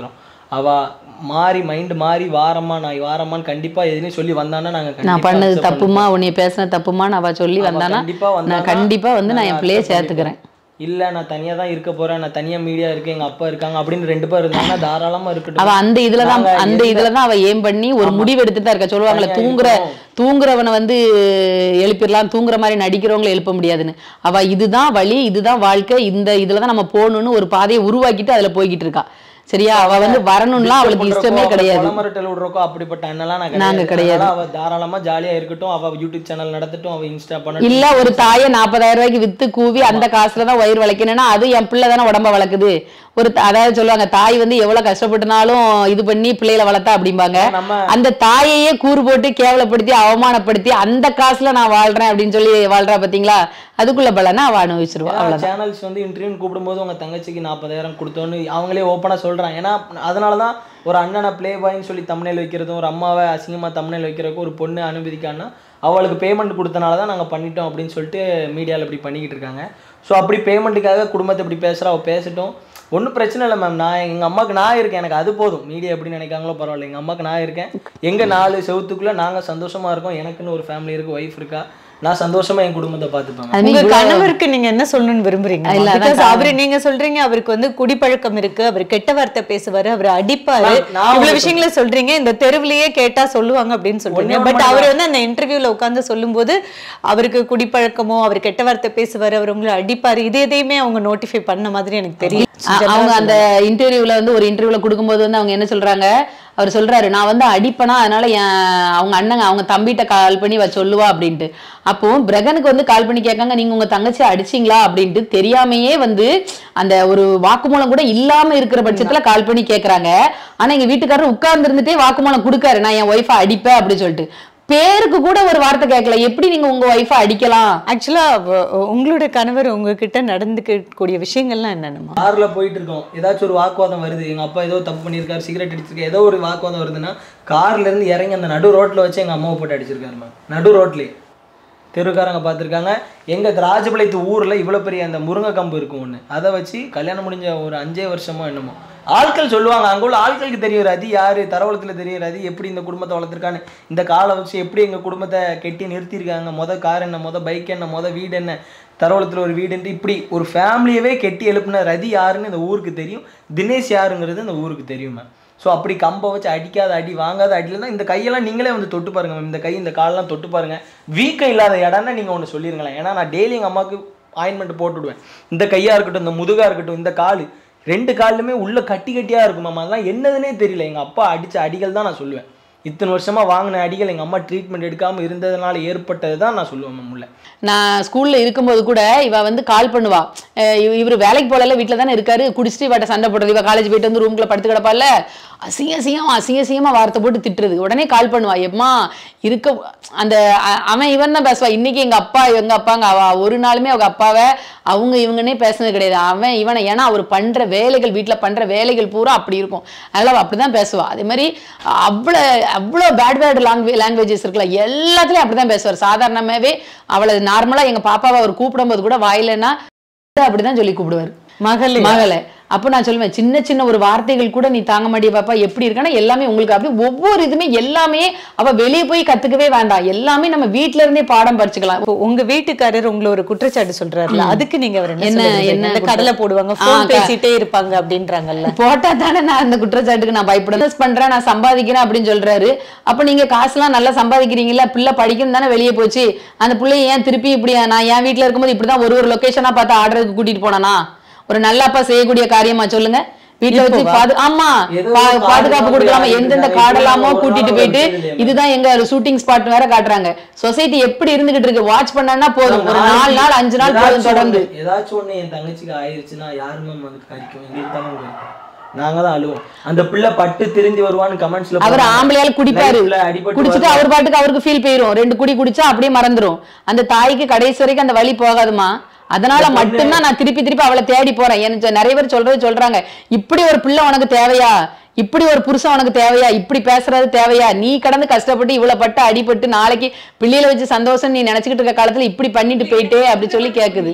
அவ மாறி மைண்ட் மாறி வாரம்மா நான் வாரம்மான்னு கண்டிப்பா எதுலையும் சொல்லி வந்தானா நாங்க நான் கண்டிப்பா பண்ணது accept தப்புமா உன்னை பேசின தப்புமான்னு அவ சொல்லி அவ வந்தானா கண்டிப்பா வந்தானா, நான் கண்டிப்பா வந்து நான் என் நாங்க பிள்ளைய accept சேர்த்துக்கிறேன் இல்ல நான் தனியா தான் இருக்க போறேன் நான் தனியா மீடியா இருக்கேன் எங்க அப்பா இருக்காங்க அப்படின்னு ரெண்டு பேர் இருந்தாங்கன்னா தாராளமா இருக்கட்டும் அவ அந்த இதுலதான் நாங்க அந்த எந்த- இதுலதான் அவ ஏம் பண்ணி ஒரு முடிவு எடுத்துட்டு தான் இருக்கா சொல்லுவாங்கல்ல தனியா தூங்குற இருக்கோம். தூங்குறவனை வந்து எழுப்பிடலாம் தூங்குற மாதிரி நடிக்கிறவங்களை எழுப்ப முடியாதுன்னு அவ இதுதான் வழி இதுதான் வாழ்க்கை இந்த இதுலதான் நம்ம போகணும்னு ஒரு பாதையை உருவாக்கிட்டு அதுல போய்கிட்டு இருக்கா சரியா அவ வந்து வரணும்லாம் அவளுக்கு இஷ்டமே கிடையாது பணமரட்டல் விடுறோக்கோ அப்படிப்பட்ட அண்ணெல்லாம் நான் நாங்க கிடையாது கிடையாது. அதனால அவ தாராளமா ஜாலியா இருக்கட்டும் அவ யூடியூப் சேனல் நடத்தட்டும் அவ இன்ஸ்டா பண்ணட்டும் இல்ல ஒரு தாயை நாற்பதாயிரம் ரூபாய்க்கு வித்து கூவி அந்த காசுல தான் வயிறு வளைக்கணும்னா அது என் பிள்ளை தானே உடம்ப வளர்க்குது ஒரு த- அதாவது சொல்லுவாங்க தாய் வந்து எவ்வளவு கஷ்டப்பட்டுனாலும் இது பண்ணி பிள்ளைகளை வளர்த்தா அப்படிம்பாங்க நம்ம அந்த தாயையே கூறு போட்டு கேவலப்படுத்தி அவமானப்படுத்தி அந்த காசுல நான் வாழ்றேன் அப்படின்னு சொல்லி வாழ்றா பாத்தீங்களா அதுக்குள்ள பலனா அவ அனுபவிச்சிருவா அவ்வளவுதான் சேனல்ஸ் வந்து இன்டர்வியூ கூப்பிடும்போது உங்க தங்கச்சிக்கு நாற்பதாயிரம் கொடுத்தோன்னு அவங்களே ஓப்பனா சொல்றாங்க ஏன்னா அதனால தான் ஒரு அண்ணனை ப்ளே பாய்ன்னு சொல்லி தமிழில் வைக்கிறதும் ஒரு அம்மாவை அசிங்கமா தமிழில் வைக்கிறதுக்கும் ஒரு பொண்ணு அனுமதிக்கான்னா அவளுக்கு பேமெண்ட் கொடுத்தனால தான் நாங்கள் பண்ணிட்டோம் அப்படின்னு சொல்லிட்டு மீடியாவில் இப்படி பண்ணிக்கிட்டு இருக்காங்க ஸோ அப்படி பேமெண்ட்டுக்காக குடும்பத்தை இப்படி பேசுகிறா அவள் பேசட்டும் ஒன்றும் பிரச்சனை இல்லை மேம் நான் எங்கள் அம்மாவுக்கு நான் இருக்கேன் எனக்கு அது போதும் மீடியா எப்படி நினைக்காங்களோ பரவாயில்ல எங்கள் அம்மாவுக்கு நான் இருக்கேன் எங்கள் நாலு செவத்துக்குள்ளே நாங்கள் சந்தோஷமாக இருக்கோம் எனக்குன்னு ஒரு ஃபேமிலி இருக்குது ஒய்ஃப் இருக்கா நான் சந்தோஷமாக என் குடும்பத்தை பார்த்துப்பேன் அது உங்க நீ கணவருக்கு நீங்க என்ன சொல்லணும்னு விரும்புறீங்க இல்ல, அதான் Because கணவர். அவரு நீங்க சொல்றீங்க அவருக்கு வந்து குடிப்பழக்கம் இருக்கு அவர் கெட்ட வார்த்தை பேசுவாரு அவர் அடிப்பாரு நான்- நான் இவ்வளவு உங்களுக்கு விஷயங்களை சொல்றீங்க இந்த தெருவிலேயே கேட்டா சொல்லுவாங்க அப்படின்னு சொல்றீங்க ஒண்ணே பட் ஒண்ணு அவர் வந்து அந்த இன்டர்வியூல உட்கார்ந்து சொல்லும்போது அவருக்கு குடிப்பழக்கமோ அவர் கெட்ட வார்த்தை பேசுவாரு அவர் உங்களை அடிப்பாரு இது எதையுமே அவங்க நோட்டிஃபை பண்ண மாதிரி எனக்கு தெரியும் அ- அவங்க அந்த இன்டர்வியூல வந்து ஒரு இன்டர்வியூல கொடுக்கும்போது வந்து அவங்க என்ன சொல்றாங்க அவர் சொல்றாரு நான் வந்து அடிப்பனா அதனால என் அவங்க அண்ணங்க அவங்க தம்பிகிட்ட கால் பண்ணி வ சொல்லுவா அப்படின்ட்டு அப்போ பிரகனுக்கு வந்து கால் பண்ணி கேட்காங்க நீங்க உங்க தங்கச்சி அடிச்சீங்களா அப்படின்ட்டு தெரியாமையே வந்து அந்த ஒரு வாக்குமூலம் கூட இல்லாம இருக்கிற பட்சத்துல கால் பண்ணி கேக்குறாங்க ஆனா எங்க வீட்டுக்காரர் உட்கார்ந்து இருந்துட்டே வாக்குமூலம் கொடுக்காரு நான் என் ஒய்ஃபை அடிப்பேன் அப்படின்னு சொல்லிட்டு பேருக்கு கூட ஒரு வார்த்தை கேட்கல எப்படி நீங்க உங்க ஒய்ஃபை அடிக்கலாம் ஆக்சுவலா உங்களுடைய கணவர் உங்ககிட்ட நடந்துக்கக்கூடிய விஷயங்கள்லாம் என்னென்னமா கார்ல போயிட்டு இருக்கோம் ஏதாச்சும் ஒரு வாக்குவாதம் வருது எங்க அப்பா ஏதோ தப்பு பண்ணியிருக்காரு சிகரெட் அடிச்சிருக்காரு ஏதோ ஒரு வாக்குவாதம் வருதுன்னா கார்ல இருந்து இறங்கி அந்த நடு ரோட்ல வச்சு எங்க அம்மாவை போட்டு அடிச்சிருக்காரு மேம் நடு ரோட்லயே தெருக்காரங்க பார்த்துருக்காங்க எங்க ராஜபாளையத்து ஊர்ல இவ்வளவு பெரிய அந்த முருங்கை கம்பு இருக்கும் ஒண்ணு அதை வச்சு கல்யாணம் முடிஞ்ச ஒரு அஞ்சே வருஷமா என்னமோ ஆட்கள் சொல்லுவாங்க அங்க உள்ள ஆட்களுக்கு தெரியும் ரதி யாரு தரவளத்துல தெரியும் ரதி எப்படி இந்த குடும்பத்தை வளர்த்துருக்கான்னு இந்த காலை வச்சு எப்படி எங்க குடும்பத்தை கெட்டி நிறுத்தியிருக்காங்க மொத கார் என்ன மொத பைக் என்ன மொத வீடு என்ன தரவளத்தில் ஒரு வீடுன்ட்டு இப்படி ஒரு ஃபேமிலியவே கெட்டி எழுப்புன ரதி யாருன்னு இந்த ஊருக்கு தெரியும் தினேஷ் யாருங்கிறது இந்த ஊருக்கு தெரியும் மேம் ஸோ அப்படி கம்பை வச்சு அடிக்காத அடி வாங்காத அடியில் தான் இந்த கையெல்லாம் நீங்களே வந்து தொட்டு பாருங்க மேம் இந்த கை இந்த காலெல்லாம் தொட்டு பாருங்க வீக்கம் இல்லாத இடம்னா நீங்கள் ஒன்று சொல்லிருங்களேன் ஏன்னா நான் டெய்லி எங்கள் அம்மாவுக்கு ஆயின்மெண்ட் போட்டு விடுவேன் இந்த கையாக இருக்கட்டும் இந்த முதுகாக இருக்கட்டும் இந்த கால் ரெண்டு கால்லுமே உள்ள கட்டி கட்டியாக இருக்கும் மேம் அதெல்லாம் என்னதுன்னே தெரியல எங்கள் அப்பா அடித்த அடிகள் தான் நான் சொல்லுவேன் இத்தனை வருஷமா வாங்கின அடிகள் எங்கள் அம்மா ட்ரீட்மெண்ட் எடுக்காமல் இருந்ததுனால ஏற்பட்டது தான் நான் சொல்லுவேன் மேம் உள்ள நான் ஸ்கூல்ல இருக்கும்போது கூட இவ வந்து கால் பண்ணுவா அஹ் இவ- இவரு வேலைக்கு போகல வீட்டில் தானே இருக்காரு குடிச்சிட்டு இவட்ட சண்டை போடுறது இவ காலேஜ் போயிட்டு வந்து ரூம்குள்ள படுத்து கிடப்பால அசிங்க அசிங்கமா அசிங்க அசிங்கமா வார்த்தை போட்டு திட்டுறது உடனே கால் பண்ணுவா எம்மா இருக்க அந்த அ- அவன் இவன் தான் பேசுவா இன்னைக்கு எங்க அப்பா எங்க அப்பாங்க அவ ஒரு நாளுமே அவங்க அப்பாவை அவங்க இவங்கன்னே பேசுனது கிடையாது அவன் இவனை ஏன்னா அவர் பண்ற வேலைகள் வீட்டுல பண்ற வேலைகள் பூரா அப்படி இருக்கும் அதனால அவ அப்படிதான் பேசுவா அதே மாதிரி அவ்வளோ அவ்வளோ பேட் பேட் லாங்குவே லாங்குவேஜஸ் இருக்குல்ல எல்லாத்துலயும் அப்படிதான் பேசுவார் சாதாரணமாவே அவளை நார்மலா எங்க பாப்பாவை அவர் கூப்பிடும்போது கூட வாயிலன்னா அப்படிதான் சொல்லி கூப்பிடுவார் மகளே மகளை அப்போ நான் சொல்லுவேன் சின்ன சின்ன ஒரு வார்த்தைகள் கூட நீ தாங்க மாட்டிய பாப்பா எப்படி இருக்கானா எல்லாமே உங்களுக்கு அப்படி ஒவ்வொரு இதுமே எல்லாமே அவ வெளியே போய் கத்துக்கவே வேண்டாம் எல்லாமே நம்ம வீட்ல இருந்தே பாடம் படிச்சுக்கலாம் இப்போ உங்க வீட்டுக்காரர் உங்களை ஒரு குற்றச்சாட்டு சொல்றாருல அதுக்கு நீங்க அவர் என்ன என்ன- சொல்லுவீங்க? என்ன இந்த குற்ற- கடலை போடுவாங்க ஆ, போன் க- பேசிட்டே இருப்பாங்க அப்படின்றாங்கல்ல போட்டா தானே நான் அந்த குற்றச்சாட்டுக்கு நான் பயப்படணும் Business பண்றேன் நான் சம்பாதிக்கிறேன் அப்படின்னு சொல்றாரு அப்ப நீங்க காசுலாம் நல்லா சம்பாதிக்கிறீங்கல்ல பிள்ளை படிக்கணும் தானே வெளியே போச்சு அந்த பிள்ளைய ஏன் திருப்பி இப்படி நான் என் வீட்ல இருக்கும்போது இப்படிதான் ஒரு ஒரு லொகேஷனா பார்த்து ஆர்டருக்கு கூட்டிட்டு போனானா ஒரு நல்ல அப்பா செய்யக்கூடிய காரியமா சொல்லுங்க வீட்ல வச்சு இப்போவா? பாது ஆமா ஏதோ பா- ஒரு பாதுகாப்பு காரணமா கொடுக்கலாமா போய் எந்தெந்த ஆடிட்டு காடெல்லாமோ இருக்காங்க. கூட்டிட்டு ஒரு போயிட்டு நாள் ஒரு விஷயம் இதுதான் எங்க ஷூட்டிங் ஸ்பாட் வேற காட்டுறாங்க சொசைட்டி எப்படி இருந்துகிட்டு இருக்கு வாட்ச் பண்ணா போதும் ஒரு நாலு நாள் அஞ்சு நாள் போதும் ஏதாச்சும் தொடர்ந்து ஒண்ணு- ஏதாச்சும் ஒண்ணு என் தங்கச்சிக்கு ஆயிருச்சுன்னா யாரு மேம் வந்து கறிக்கும் எங்களுக்கு தானே இருக்கும். நாங்க தான் அழுவோம் அந்த பிள்ளை பட்டு திருந்தி வருவான்னு கமெண்ட்ஸ்ல அவர் ஆம்பளையால் குடிப்பாரு அடிபட்டு குடிச்சிட்டு அவர் பாட்டுக்கு அவருக்கு ஃபீல் போயிரும் ரெண்டு குடி குடிச்சா அப்படியே மறந்துரும் அந்த தாய்க்கு கடைசி வரைக்கும் அந்த வலி போகாதுமா அதனால மட்டும்தான் நான் திருப்பி திருப்பி அவளை தேடி போறேன் எனக்கு நிறைய பேர் சொல்றது சொல்றாங்க இப்படி ஒரு பிள்ளை உனக்கு தேவையா இப்படி ஒரு புருஷன் உனக்கு தேவையா இப்படி பேசுறது தேவையா நீ கடந்து கஷ்டப்பட்டு இவ்வளவு பட்டு அடிபட்டு நாளைக்கு பிள்ளையில வச்சு சந்தோஷம் நீ நினைச்சுக்கிட்டு இருக்க காலத்துல இப்படி பண்ணிட்டு போயிட்டே அப்படி சொல்லி கேக்குது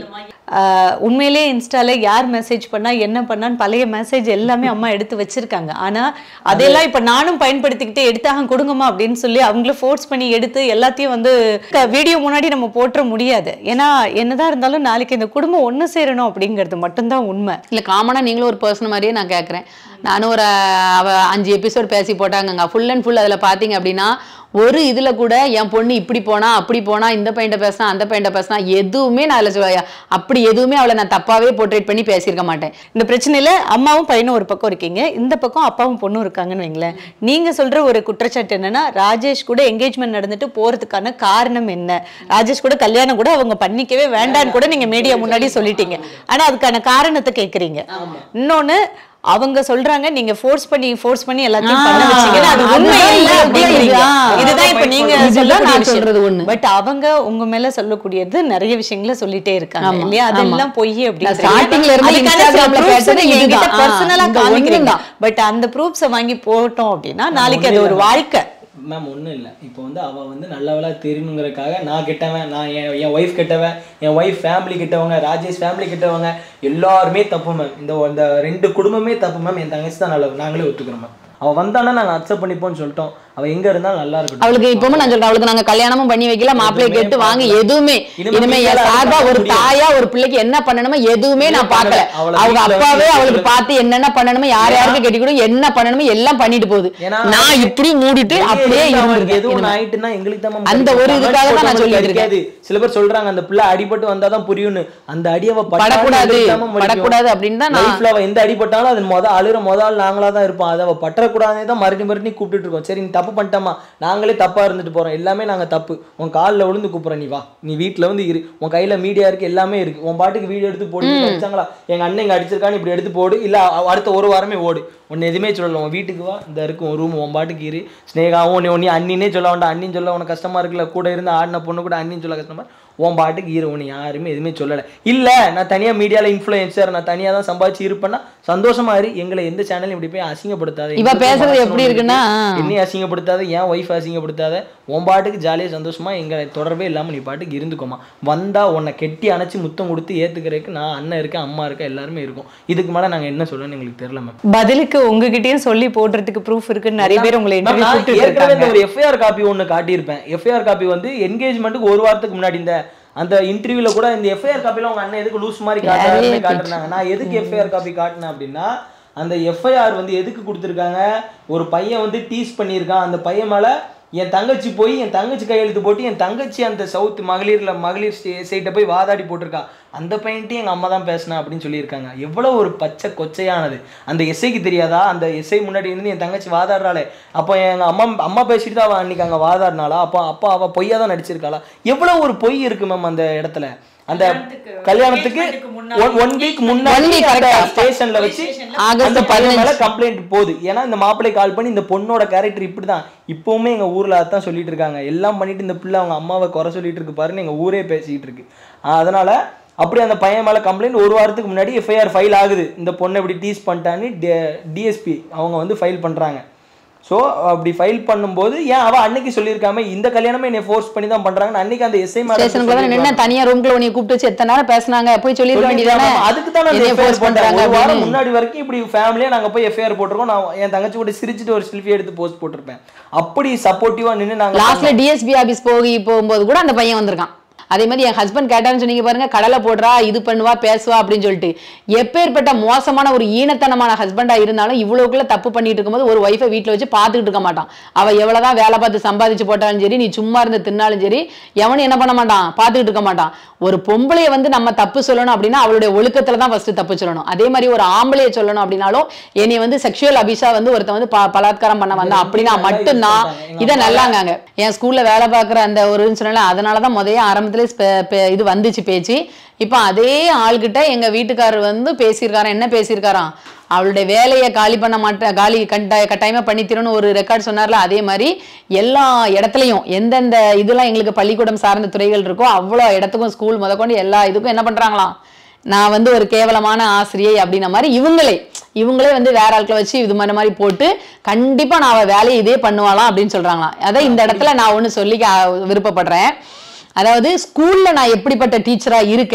ஆஹ் உண்மையிலேயே இன்ஸ்டால யார் மெசேஜ் பண்ணா என்ன பண்ணான்னு பழைய மெசேஜ் எல்லாமே அம்மா எடுத்து வச்சிருக்காங்க ஆனா அதெல்லாம் இப்ப நானும் பயன்படுத்திக்கிட்டு எடுத்தாங்க கொடுங்கம்மா அப்படின்னு சொல்லி அவங்கள ஃபோர்ஸ் பண்ணி எடுத்து எல்லாத்தையும் வந்து வீடியோ முன்னாடி நம்ம போட்டுற முடியாது ஏன்னா என்னதான் இருந்தாலும் நாளைக்கு இந்த குடும்பம் ஒண்ணு சேரணும் அப்படிங்கிறது மட்டும்தான் உண்மை இல்ல காமனா நீங்களும் ஒரு பர்சன் மாதிரியே நான் கேட்குறேன் நானும் ஒரு அவ அஞ்சு எபிசோட் பேசி போட்டாங்கங்க ஃபுல் அண்ட் ஃபுல் அதில் பார்த்தீங்க அப்படின்னா ஒரு இதுல கூட என் பொண்ணு இப்படி போனா அப்படி போனா இந்த பையன்ட்ட பேசினா அந்த பையன்ட்ட பேசினா எதுவுமே நான் அதில் சொல்ல அப்படி எதுவுமே அவளை நான் தப்பாவே போர்ட்ரேட் பண்ணி பேசியிருக்க மாட்டேன் இந்த பிரச்சனையில அம்மாவும் பையனும் ஒரு பக்கம் இருக்கீங்க இந்த பக்கம் அப்பாவும் பொண்ணும் இருக்காங்கன்னு வைங்களேன் நீங்க சொல்ற ஒரு குற்றச்சாட்டு என்னன்னா ராஜேஷ் கூட என்கேஜ்மெண்ட் நடந்துட்டு போறதுக்கான காரணம் என்ன ராஜேஷ் கூட கல்யாணம் கூட அவங்க பண்ணிக்கவே வேண்டான்னு கூட நீங்க மீடியா முன்னாடி சொல்லிட்டீங்க ஆனா அதுக்கான காரணத்தை கேக்குறீங்க இன்னொன்னு அவங்க சொல்றாங்க நீங்க ஃபோர்ஸ் பண்ணி ஃபோர்ஸ் பண்ணி எல்லாத்தையும் பண்ண ஆ, வச்சீங்கன்னா அது அதுதான் உண்மை இல்ல இது, அப்படிங்கிறீங்க இதுதான். இதுதான் இப்ப நீங்க இதுதான் நான் சொல்றது ஒண்ணு. பட் அவங்க உங்க மேல சொல்லக்கூடியது நிறைய விஷயங்களை சொல்லிட்டே இருக்காங்க ஆமா, இல்லையா ஆமா. அதெல்லாம் பொய் நான் அப்படின்னு starting ல இருந்து Instagramல கேட்டது இதுதான். ஆ, பர்சனலா இந்த காமிக்கிறீங்க ஒண்ணுதான். பட் அந்த ப்ரூஃப்ஸை வாங்கி போட்டோம் அப்படின்னா நாளைக்கு அது ஒரு வாழ்க்கை மேம் ஒன்றும் இல்லை இப்போ வந்து அவள் வந்து நல்லவளா தெரியணுங்கிறதுக்காக நான் கெட்டவன் நான் என் என் ஒய்ஃப் கெட்டவன் என் ஒய்ஃப் ஃபேமிலி கெட்டவங்க ராஜேஷ் ஃபேமிலி கெட்டவங்க எல்லாருமே தப்பு மேம் இந்த இந்த ரெண்டு குடும்பமே தப்பு மேம் என் தங்கச்சி தான் நல்லது நாங்களே ஒத்துக்கிறோம் மேம் அவள் வந்தானா நாங்கள் அக்செப்ட் பண்ணிப்போம்னு சொல்லிட்டோம் அவள் எங்கே இருந்தாலும் நல்லா இருக்கட்டும் அவளுக்கு இப்பவும் நான் சொல்றேன் அவளுக்கு நாங்க கல்யாணமும் பண்ணி வைக்கல மாப்பிள்ளைய எதுவுமே கேட்டு வாங்க பார்க்கல. எதுவுமே இனிமே இனிமே என் மீடியால சார்பா பார்க்க ஒரு முடியாது. தாயா ஒரு பிள்ளைக்கு என்ன பண்ணணுமோ எதுவுமே நான் பார்க்கல அவளை அவங்க வீட்ல அப்பாவே வச்சு அவளுக்கு வீட்ல பார்த்து என்னென்ன பண்ணணுமோ யார் யாருக்கு கட்டி கொடு என்ன பண்ணணுமோ எல்லாம் பண்ணிட்டு போகுது ஏன்னா நான் இப்படி மூடிட்டு வெளியே அப்படியே இருந்து அவனுக்கு இருந்திருக்கேன் எதுவும் ஒண்ணு இனிமே. ஆயிட்டுன்னா எங்களுக்கு தான் மேம் அந்த கிடைக்கும். ஒரு இதுக்காக தான் நான் comment சொல்லிட்டு கிடைக்காது. சில பேர் சொல்றாங்க அந்த பிள்ளை அடிபட்டு வந்தாதான் புரியும்னு அந்த அடி அவ பட்டாலும் படக்கூடாது, எங்களுக்கு தான் மேம் வலிக்கும். படக்கூடாது அப்படின்னு தான் நான் லைஃப்ல அவ எந்த அடிபட்டாலும் அது முத அழுற முதல் நாங்களா தான் இருப்போம் அதை அவ பற்றக்கூடாதே தான் மறுபடியும் மறுபடியும் கூப்பிட்டுட்டு இருக்கோம் சரி நீ தப்பு பண்ணிட்டமா நாங்களே தப்பா இருந்துட்டு போறோம் எல்லாமே நாங்க தப்பு உன் காலில் விழுந்து கூப்பிடுறோம் நீ வா நீ வீட்ல வந்து இரு உன் கையில மீடியா இருக்கு எல்லாமே இருக்கு உன் பாட்டுக்கு வீடியோ எடுத்து போடு இப்ப அடிச்சாங்களா எங்க அண்ணன் இங்க அடிச்சிருக்கான்னு இப்படி எடுத்து போடு இல்ல அ- அடுத்த ஒரு வாரமே ஓடு உன்னை எதுவுமே சொல்லல உன் வீட்டுக்கு வா இந்த இருக்கும் உன் ரூம் உன் பாட்டுக்கு இரு ஸ்னேகாவும் உன்னை உன்னை அண்ணினே சொல்ல வேண்டாம் அண்ணின்னு சொல்ல உனக்கு கஷ்டமா இருக்குல்ல கூட இருந்து ஆடின பொண்ணு கூட அண்ணின்னு சொல்ல கஷ்டமா உன் பாட்டுக்கு இரு உன்னை யாருமே எதுவுமே சொல்லலை இல்ல நான் தனியா மீடியால இன்ஃப்ளூயன்சர் நான் தனியா தான் சம்பாதிச்சு இருப்பேன்னா சந்தோஷமா இரு எங்களை எந்த சேனலும் இப்படி போய் அசிங்கப்படுத்தாத இவ எங்களுக்கும் பேசுறது மனசுல எப்படி ஒண்ணு இருக்குன்னா, இருக்கு. என்னையும் அசிங்கப்படுத்தாத என் ஒய்ஃப் அசிங்கப்படுத்தாத உன் பாட்டுக்கு ஜாலியா சந்தோஷமா எங்க தொடர்பே இல்லாம நீ பாட்டுக்கு இருந்துக்கோமா வந்தா உன்னை கெட்டி அணைச்சு முத்தம் கொடுத்து ஏத்துக்கிறதுக்கு நான் அண்ணன் இருக்கேன் அம்மா இருக்கேன் எல்லாருமே இருக்கும் இதுக்கு மேல நாங்க என்ன சொல்லணும்னு எங்களுக்கு தெரியல மேம் பதிலுக்கு உங்ககிட்டயும் சொல்லி போடுறதுக்கு ப்ரூஃப் இருக்குன்னு நிறைய பேர் உங்களை மேம், இன்டர்வியூ நான் கூப்பிட்டு ஏற்கனவே இந்த இருக்காங்க ஒரு எஃப்ஐஆர் காப்பி ஒன்று காட்டியிருப்பேன் எஃப்ஐஆர் காப்பி வந்து என்கேஜ்மெண்ட்டுக்கு ஒரு வாரத்துக்கு முன்னாடி இந்த அந்த இன்டர்வியூல கூட இந்த எஃப்ஐஆர் காப்பில உங்க அண்ணன் எதுக்கு லூஸ் மாதிரி காட்டுறாருன்னு காட்டுறாங்க நான் எதுக்கு எஃப்ஐஆர் காப்பி காட்டினேன் அப்படின்னா அந்த எஃப்ஐஆர் வந்து எதுக்கு கொடுத்துருக்காங்க ஒரு பையன் வந்து டீஸ் பண்ணியிருக்கான் அந்த பையன் மேல என் தங்கச்சி போய் என் தங்கச்சி கையெழுத்து போட்டு என் தங்கச்சி அந்த சவுத் மகளிர்ல மகளிர் சைட்டை போய் வாதாடி போட்டிருக்கா அந்த பையன்ட்டையும் எங்கள் அம்மா தான் பேசினா அப்படின்னு சொல்லியிருக்காங்க எவ்வளோ ஒரு பச்சை கொச்சையானது அந்த எஸ்ஐக்கு தெரியாதா அந்த எஸ்ஐ முன்னாடி இருந்து என் தங்கச்சி வாதாடுறாளே அப்போ எங்கள் அம்மா அம்மா பேசிட்டு தான் அவள் அன்னைக்கு அங்கே வாதாடினாளா அப்போ அப்போ அவள் பொய்யா தான் நடிச்சிருக்காளா எவ்வளோ ஒரு பொய் இருக்கு மேம் அந்த இடத்துல அந்த கல்யாணத்துக்கு ஒன் வீக் One முன்னாடி week அந்த correct ஆ. ஸ்டேஷன்ல வச்சு ஆகஸ்ட் அந்த பையன் மேல பதினஞ்சு. கம்ப்ளைண்ட் போகுது ஏன்னா இந்த மாப்பிள்ளை கால் பண்ணி இந்த பொண்ணோட கேரக்டர் இப்படி தான் இப்போவுமே எங்க ஊர்ல அதான் சொல்லிட்டு இருக்காங்க எல்லாம் பண்ணிட்டு இந்த பிள்ளை அவங்க அம்மாவை குறை சொல்லிட்டு இருக்கு பாருன்னு எங்க ஊரே பேசிக்கிட்டு இருக்கு ஆஹ் அதனால அப்படி அந்த பையன் மேல கம்ப்ளைண்ட் ஒரு வாரத்துக்கு முன்னாடி எஃப்ஐஆர் ஃபைல் ஆகுது இந்த பொண்ணை இப்படி டீஸ் பண்ணிட்டான்னு டிஎஸ்பி அவங்க வந்து ஃபைல் பண்றாங்க ஸோ அப்படி ஃபைல் பண்ணும்போது ஏன் அவ அன்னைக்கு சொல்லியிருக்காம இந்த கல்யாணமே என்னை ஃபோர்ஸ் பண்ணி தான் பண்றாங்கன்னு அன்னைக்கு அந்த எஸ்ஐ ஸ்டேஷனுக்குள்ள தான் நின்னு தனியா ரூம்குள்ள உன்னை கூப்பிட்டு வச்சு எத்தனை நேரம் பேசுனாங்க போய் சொல்லிருக்க வேண்டியதானே சொல்லிருக்காங்க. அதுக்கு தான் நான் என்னைய FIR force பண்றேன். பண்றாங்க ஒரு வாரம் அப்படின்னு. முன்னாடி வரைக்கும் இப்படி ஃபேமிலியா நாங்க போய் எஃப்ஐஆர் போட்டிருக்கோம் நான் என் தங்கச்சி கூட சிரிச்சிட்டு ஒரு செல்ஃபி எடுத்து போஸ்ட் போட்டிருப்பேன் அப்படி சப்போர்ட்டிவா நின்னு நாங்க லாஸ்ட்ல டிஎஸ்பி ஆபீஸ் போய் போகும்போது கூட அந்த பையன் வந்திருக்கான் அதே மாதிரி என் ஹஸ்பண்ட் கேட்டான்னு சொன்னீங்க பாருங்க கடலை போடுறா இது பண்ணுவா பேசுவா அப்படின்னு சொல்லிட்டு எப்பேற்பட்ட மோசமான ஒரு ஈனத்தனமான ஹஸ்பண்டா இருந்தாலும் இவ்வளவுக்குள்ள தப்பு பண்ணிட்டு இருக்கும்போது ஒரு ஒய்ஃபை வீட்ல வச்சு பார்த்துக்கிட்டு இருக்க மாட்டான் அவ எவ்வளவுதான் வேலை பார்த்து சம்பாதிச்சு போட்டாலும் சரி நீ சும்மா இருந்து தின்னாலும் சரி எவனும் என்ன பண்ண மாட்டான் பார்த்துக்கிட்டு இருக்க மாட்டான் ஒரு பொம்பளைய வந்து நம்ம தப்பு சொல்லணும் அப்படின்னா அவளுடைய ஒழுக்கத்துல தான் ஃபர்ஸ்ட் தப்பு சொல்லணும் அதே மாதிரி ஒரு ஆம்பளைய சொல்லணும் அப்படின்னாலும் என்னை வந்து செக்ஷுவல் அபிஷா வந்து ஒருத்தன் வந்து ப- பலாத்காரம் பண்ண வந்தான் அப்படின்னா நல்லா use மட்டும்தான் பண்றாங்க. எங்க இதை அம்மா நல்லாங்காங்க என் ஸ்கூல்ல வேலை பார்க்குற அந்த ஒரு சொன்னால அதனால தான் முதல்ல ஆரம்பத்திலே ஸ்பெ- பெ- இது வந்துச்சு பேச்சு இப்போ அதே ஆள்கிட்ட எங்க வீட்டுக்காரர் வந்து பேசியிருக்காராம் என்ன பேசியிருக்காராம் அவளுடைய வேலையை காலி பண்ண மாட்டேன் காலி கட்டாய கட்டாயமா பண்ணித்திரன்னு ஒரு ரெக்கார்ட் சொன்னார்ல அதே மாதிரி எல்லா இடத்துலையும் எந்தெந்த இதெல்லாம் எங்களுக்கு பள்ளிக்கூடம் சார்ந்த துறைகள் இருக்கோ அவ்வளோ இடத்துக்கும் ஸ்கூல் முதற்கொண்டு எல்லா இதுக்கும் என்ன பண்றாங்களாம் நான் வந்து ஒரு கேவலமான ஆசிரியை அப்படின்ன மாதிரி இவங்களே இவங்களே வந்து வேற ஆட்களை வச்சு இது மாதிரி மாதிரி போட்டு கண்டிப்பா நான் அவ வேலையை இதே பண்ணுவாளாம் அப்படின்னு சொல்றாங்களாம் அதான் இந்த இடத்துல நான் ஒண்ணு சொல்லிக்க ஆ, விருப்பப்படுறேன் அதாவது ஸ்கூல்ல நான் எப்படிப்பட்ட டீச்சரா இருக்கேன்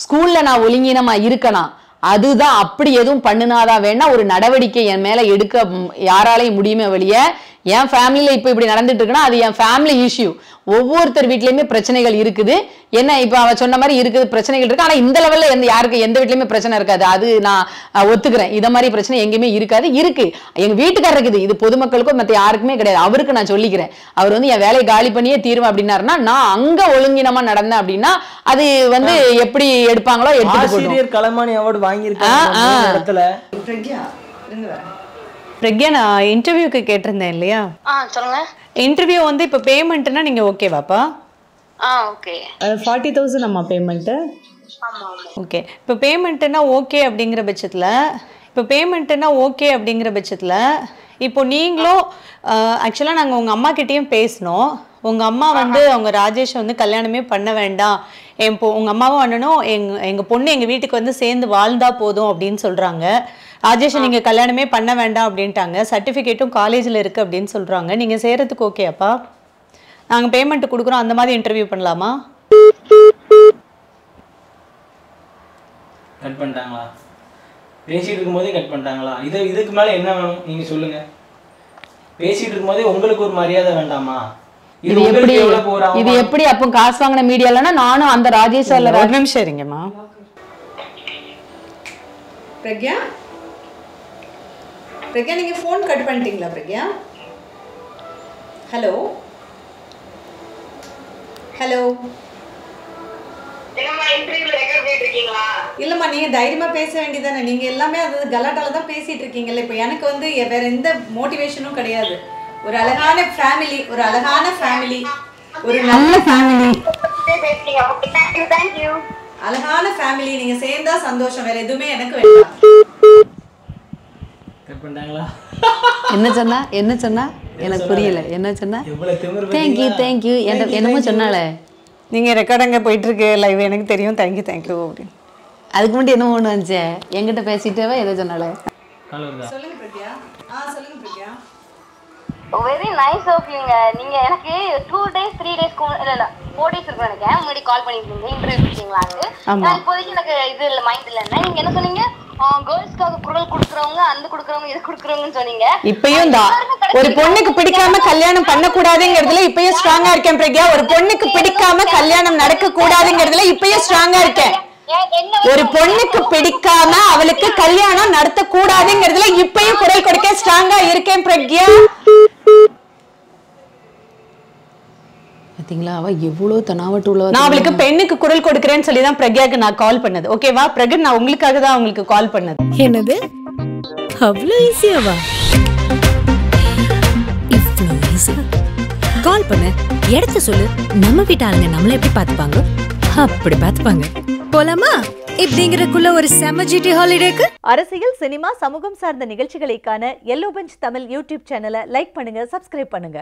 ஸ்கூல்ல நான் ஒழுங்கீனமா இருக்கனா அதுதான் அப்படி எதுவும் பண்ணுனாதான் வேணா ஒரு நடவடிக்கை என் மேல எடுக்க ம், யாராலையும் முடியுமே வெளிய என் ஃபேமிலியில இப்ப இப்படி நடந்துட்டு இருக்குன்னா அது என் ஃபேமிலி இஷ்யூ ஒவ்வொருத்தர் வீட்லயுமே பிரச்சனைகள் இருக்குது என்ன இப்ப அவ சொன்ன மாதிரி இருக்குது பிரச்சனைகள் இருக்கு ஆனா இந்த லெவல்ல எந்த யாருக்கு எந்த வீட்லயுமே பிரச்சனை இருக்காது அது நான் அஹ், ஒத்துக்கிறேன் இத மாதிரி பிரச்சனை எங்கேயுமே இருக்காது இருக்கு எங்க வீட்டுக்காரர் இருக்குது இது பொதுமக்களுக்கும் மத்த யாருக்குமே கிடையாது அவருக்கு நான் சொல்லிக்கிறேன் அவர் வந்து என் வேலையை காலி பண்ணியே தீருவேன் அப்படின்னாருன்னா நான் அங்க ஒழுங்கினமா நடந்தேன் அப்படின்னா அது வந்து எப்படி எடுப்பாங்களோ எடுத்துட்டு போட்டோம் ஆசிரியர் கலைமானி அவார்டு ஆ, வாங்கியிருக்காங்க ஆ. மூணு இடத்துல பிரக்யா நான் இன்டர்வியூக்கு கேட்டிருந்தேன் இல்லையா ஆ சொல்லுங்க இன்டர்வியூ வந்து இப்போ பேமெண்ட்னா நீங்கள் ஓகேவாப்பா ஆ ஓகே ஃபார்ட்டி தௌசண்ட் அம்மா பேமெண்ட்டு ஆமா ஆமா ஓகே இப்போ பேமெண்ட்டுனா ஓகே அப்படிங்கிற பட்சத்தில் இப்போ பேமெண்ட்டுனா ஓகே அப்படிங்கிற பட்சத்தில் இப்போ நீங்களும் ஆக்சுவலாக நாங்கள் உங்கள் அம்மா கிட்டேயும் பேசினோம் உங்கள் அம்மா வந்து அவங்க ராஜேஷ் வந்து கல்யாணமே பண்ண வேண்டாம் என் பொ உங்கள் அம்மாவும் அண்ணனும் எங்க எங்கள் பொண்ணு எங்கள் வீட்டுக்கு வந்து சேர்ந்து வாழ்ந்தா போதும் அப்படின்னு சொல்கிறாங்க ராஜேஷை நீங்கள் கல்யாணமே பண்ண வேண்டாம் அப்படின்ட்டாங்க சர்டிஃபிகேட்டும் காலேஜில் இருக்குது அப்படின்னு சொல்கிறாங்க நீங்கள் செய்கிறதுக்கு ஓகேப்பா நாங்கள் பேமெண்ட் கொடுக்குறோம் அந்த மாதிரி இன்டர்வியூ பண்ணலாமா கட் பண்ணிட்டாங்களா பேசிட்டு இருக்கும்போதே கட் பண்ணிட்டாங்களா இது இதுக்கு மேல என்ன வேணும் நீங்க சொல்லுங்க பேசிட்டு இருக்கும்போதே உங்களுக்கு ஒரு மரியாதை வேண்டாமா இது எப்படி உங்களுக்கு எவ்வளவு போறாங்க இது எப்படி அப்போ காசு வாங்கின மீடியாலன்னா நானும் அந்த ராஜேஷ் சார்ல ஒரு நிமிஷம் இருங்கம்மா பிரக்யா பிரக்யா நீங்க ஃபோன் கட் பண்ணிட்டீங்களா பிரக்யா ஹலோ ஹலோ என்னம்மா இன்டர்வியூல ரெக்கார்ட் பண்ணிட்டு இருக்கீங்களா இல்லம்மா நீங்க தைரியமா பேச வேண்டியதானே நீங்க எல்லாமே அது கலாட்டால தான் பேசிட்டு இருக்கீங்கல்ல இப்போ எனக்கு வந்து எ- வேற எந்த மோட்டிவேஷனும் கிடையாது ஒரு அழகான ஃபேமிலி ஒரு அழகான ஃபேமிலி ஒரு நல்ல ஃபேமிலி பேசுறீங்க ஓகே தேங்க்யூ தேங்க்யூ அழகான ஃபேமிலி நீங்க சேர்ந்தா சந்தோஷம் வேற எதுவுமே எனக்கு வேண்டாம் கட் பண்ணிட்டாங்களா என்ன சொன்னா என்ன சொன்னா எனக்கு புரியல என்ன சொன்னா எவ்வளவு திமிரு தேங்க்யூ பாத்தீங்களா? தேங்க்யூ என்னமோ சொன்னாலே நீங்க ரெக்கார்ட் அங்கே போயிட்டு இருக்கு லைவ் எனக்கு தெரியும் தேங்க்யூ தேங்க்யூ அப்படின்னு அதுக்கு மட்டும் என்னமோ ஒண்ணு வந்துச்சே என்கிட்ட பேசிட்டவே எதை சொன்னாலே கால் வருதா? சொல்லுங்க பிரக்யா ஆ சொல்லுங்க பிரக்யா வெரி நைஸ் ஆஃப் யூங்க நீங்க எனக்கு டூ டேஸ் த்ரீ டேஸ்க்கு இல்ல இல்ல ஃபோர் டேஸ் இருக்கும் நினைக்கிறேன் முன்னாடி கால் பண்ணிருக்கீங்க இன்டர்வியூ இருக்கீங்களான்னு ஆமா. நான் இப்போதைக்கு எனக்கு இது இல்ல மைண்ட் இல்லைன்னா நீங்க என்ன சொன்னீங்க கேர்ள்ஸ்க்காக குரல் கொடுக்குறவங்க அந்த கொடுக்குறவங்க இது கொடுக்குறவங்கன்னு சொன்னீங்க இப்பயும் தான் எல்லாருமே ஒரு கடைசி பொண்ணுக்கு வரைக்கும் பிடிக்காம கல்யாணம் பண்ண கூடாதுங்கிறதுல இப்பயும் ஸ்ட்ராங்கா இருக்கேன் பிரக்யா ஒரு பொண்ணுக்கு பிடிக்காம கல்யாணம் நடக்க கூடாதுங்கிறதுல இப்பயும் ஸ்ட்ராங்கா இருக்கேன் ஏன் என்ன ஒரு பொண்ணுக்கு பிடிக்காம அவளுக்கு கல்யாணம் நடத்த கூடாதுங்கிறதுல இப்பயும் குரல் கொடுக்க ஸ்ட்ராங்கா இருக்கேன் பிரக்யா பாத்தீங்களா அவ எவ்வளவு தனாவட்டு உள்ளவ நான் அவளுக்கு பெண்ணுக்கு குரல் கொடுக்கறேன்னு சொல்லி தான் பிரக்யாக்கு நான் கால் பண்ணது ஓகேவா பிரகன் நான் உங்களுக்காக தான் உங்களுக்கு கால் பண்ணது என்னது அவ்வளோ ஈஸியாவா இவ்வளோ ஈஸியா கால் பண்ணு இடத்த சொல்லு நம்ம வீட்டு ஆளுங்க நம்மள எப்படி பார்த்துப்பாங்க அப்படி பார்த்துப்பாங்க போலாமா இப்படிங்கிறக்குள்ள ஒரு செம ஜிடி ஹாலிடேக்கு அரசியல் சினிமா சமூகம் சார்ந்த நிகழ்ச்சிகளை காண எல்லோ பெஞ்ச் தமிழ் யூடியூப் சேனலை லைக் பண்ணுங்க சப்ஸ்கிரைப் பண்ணுங்க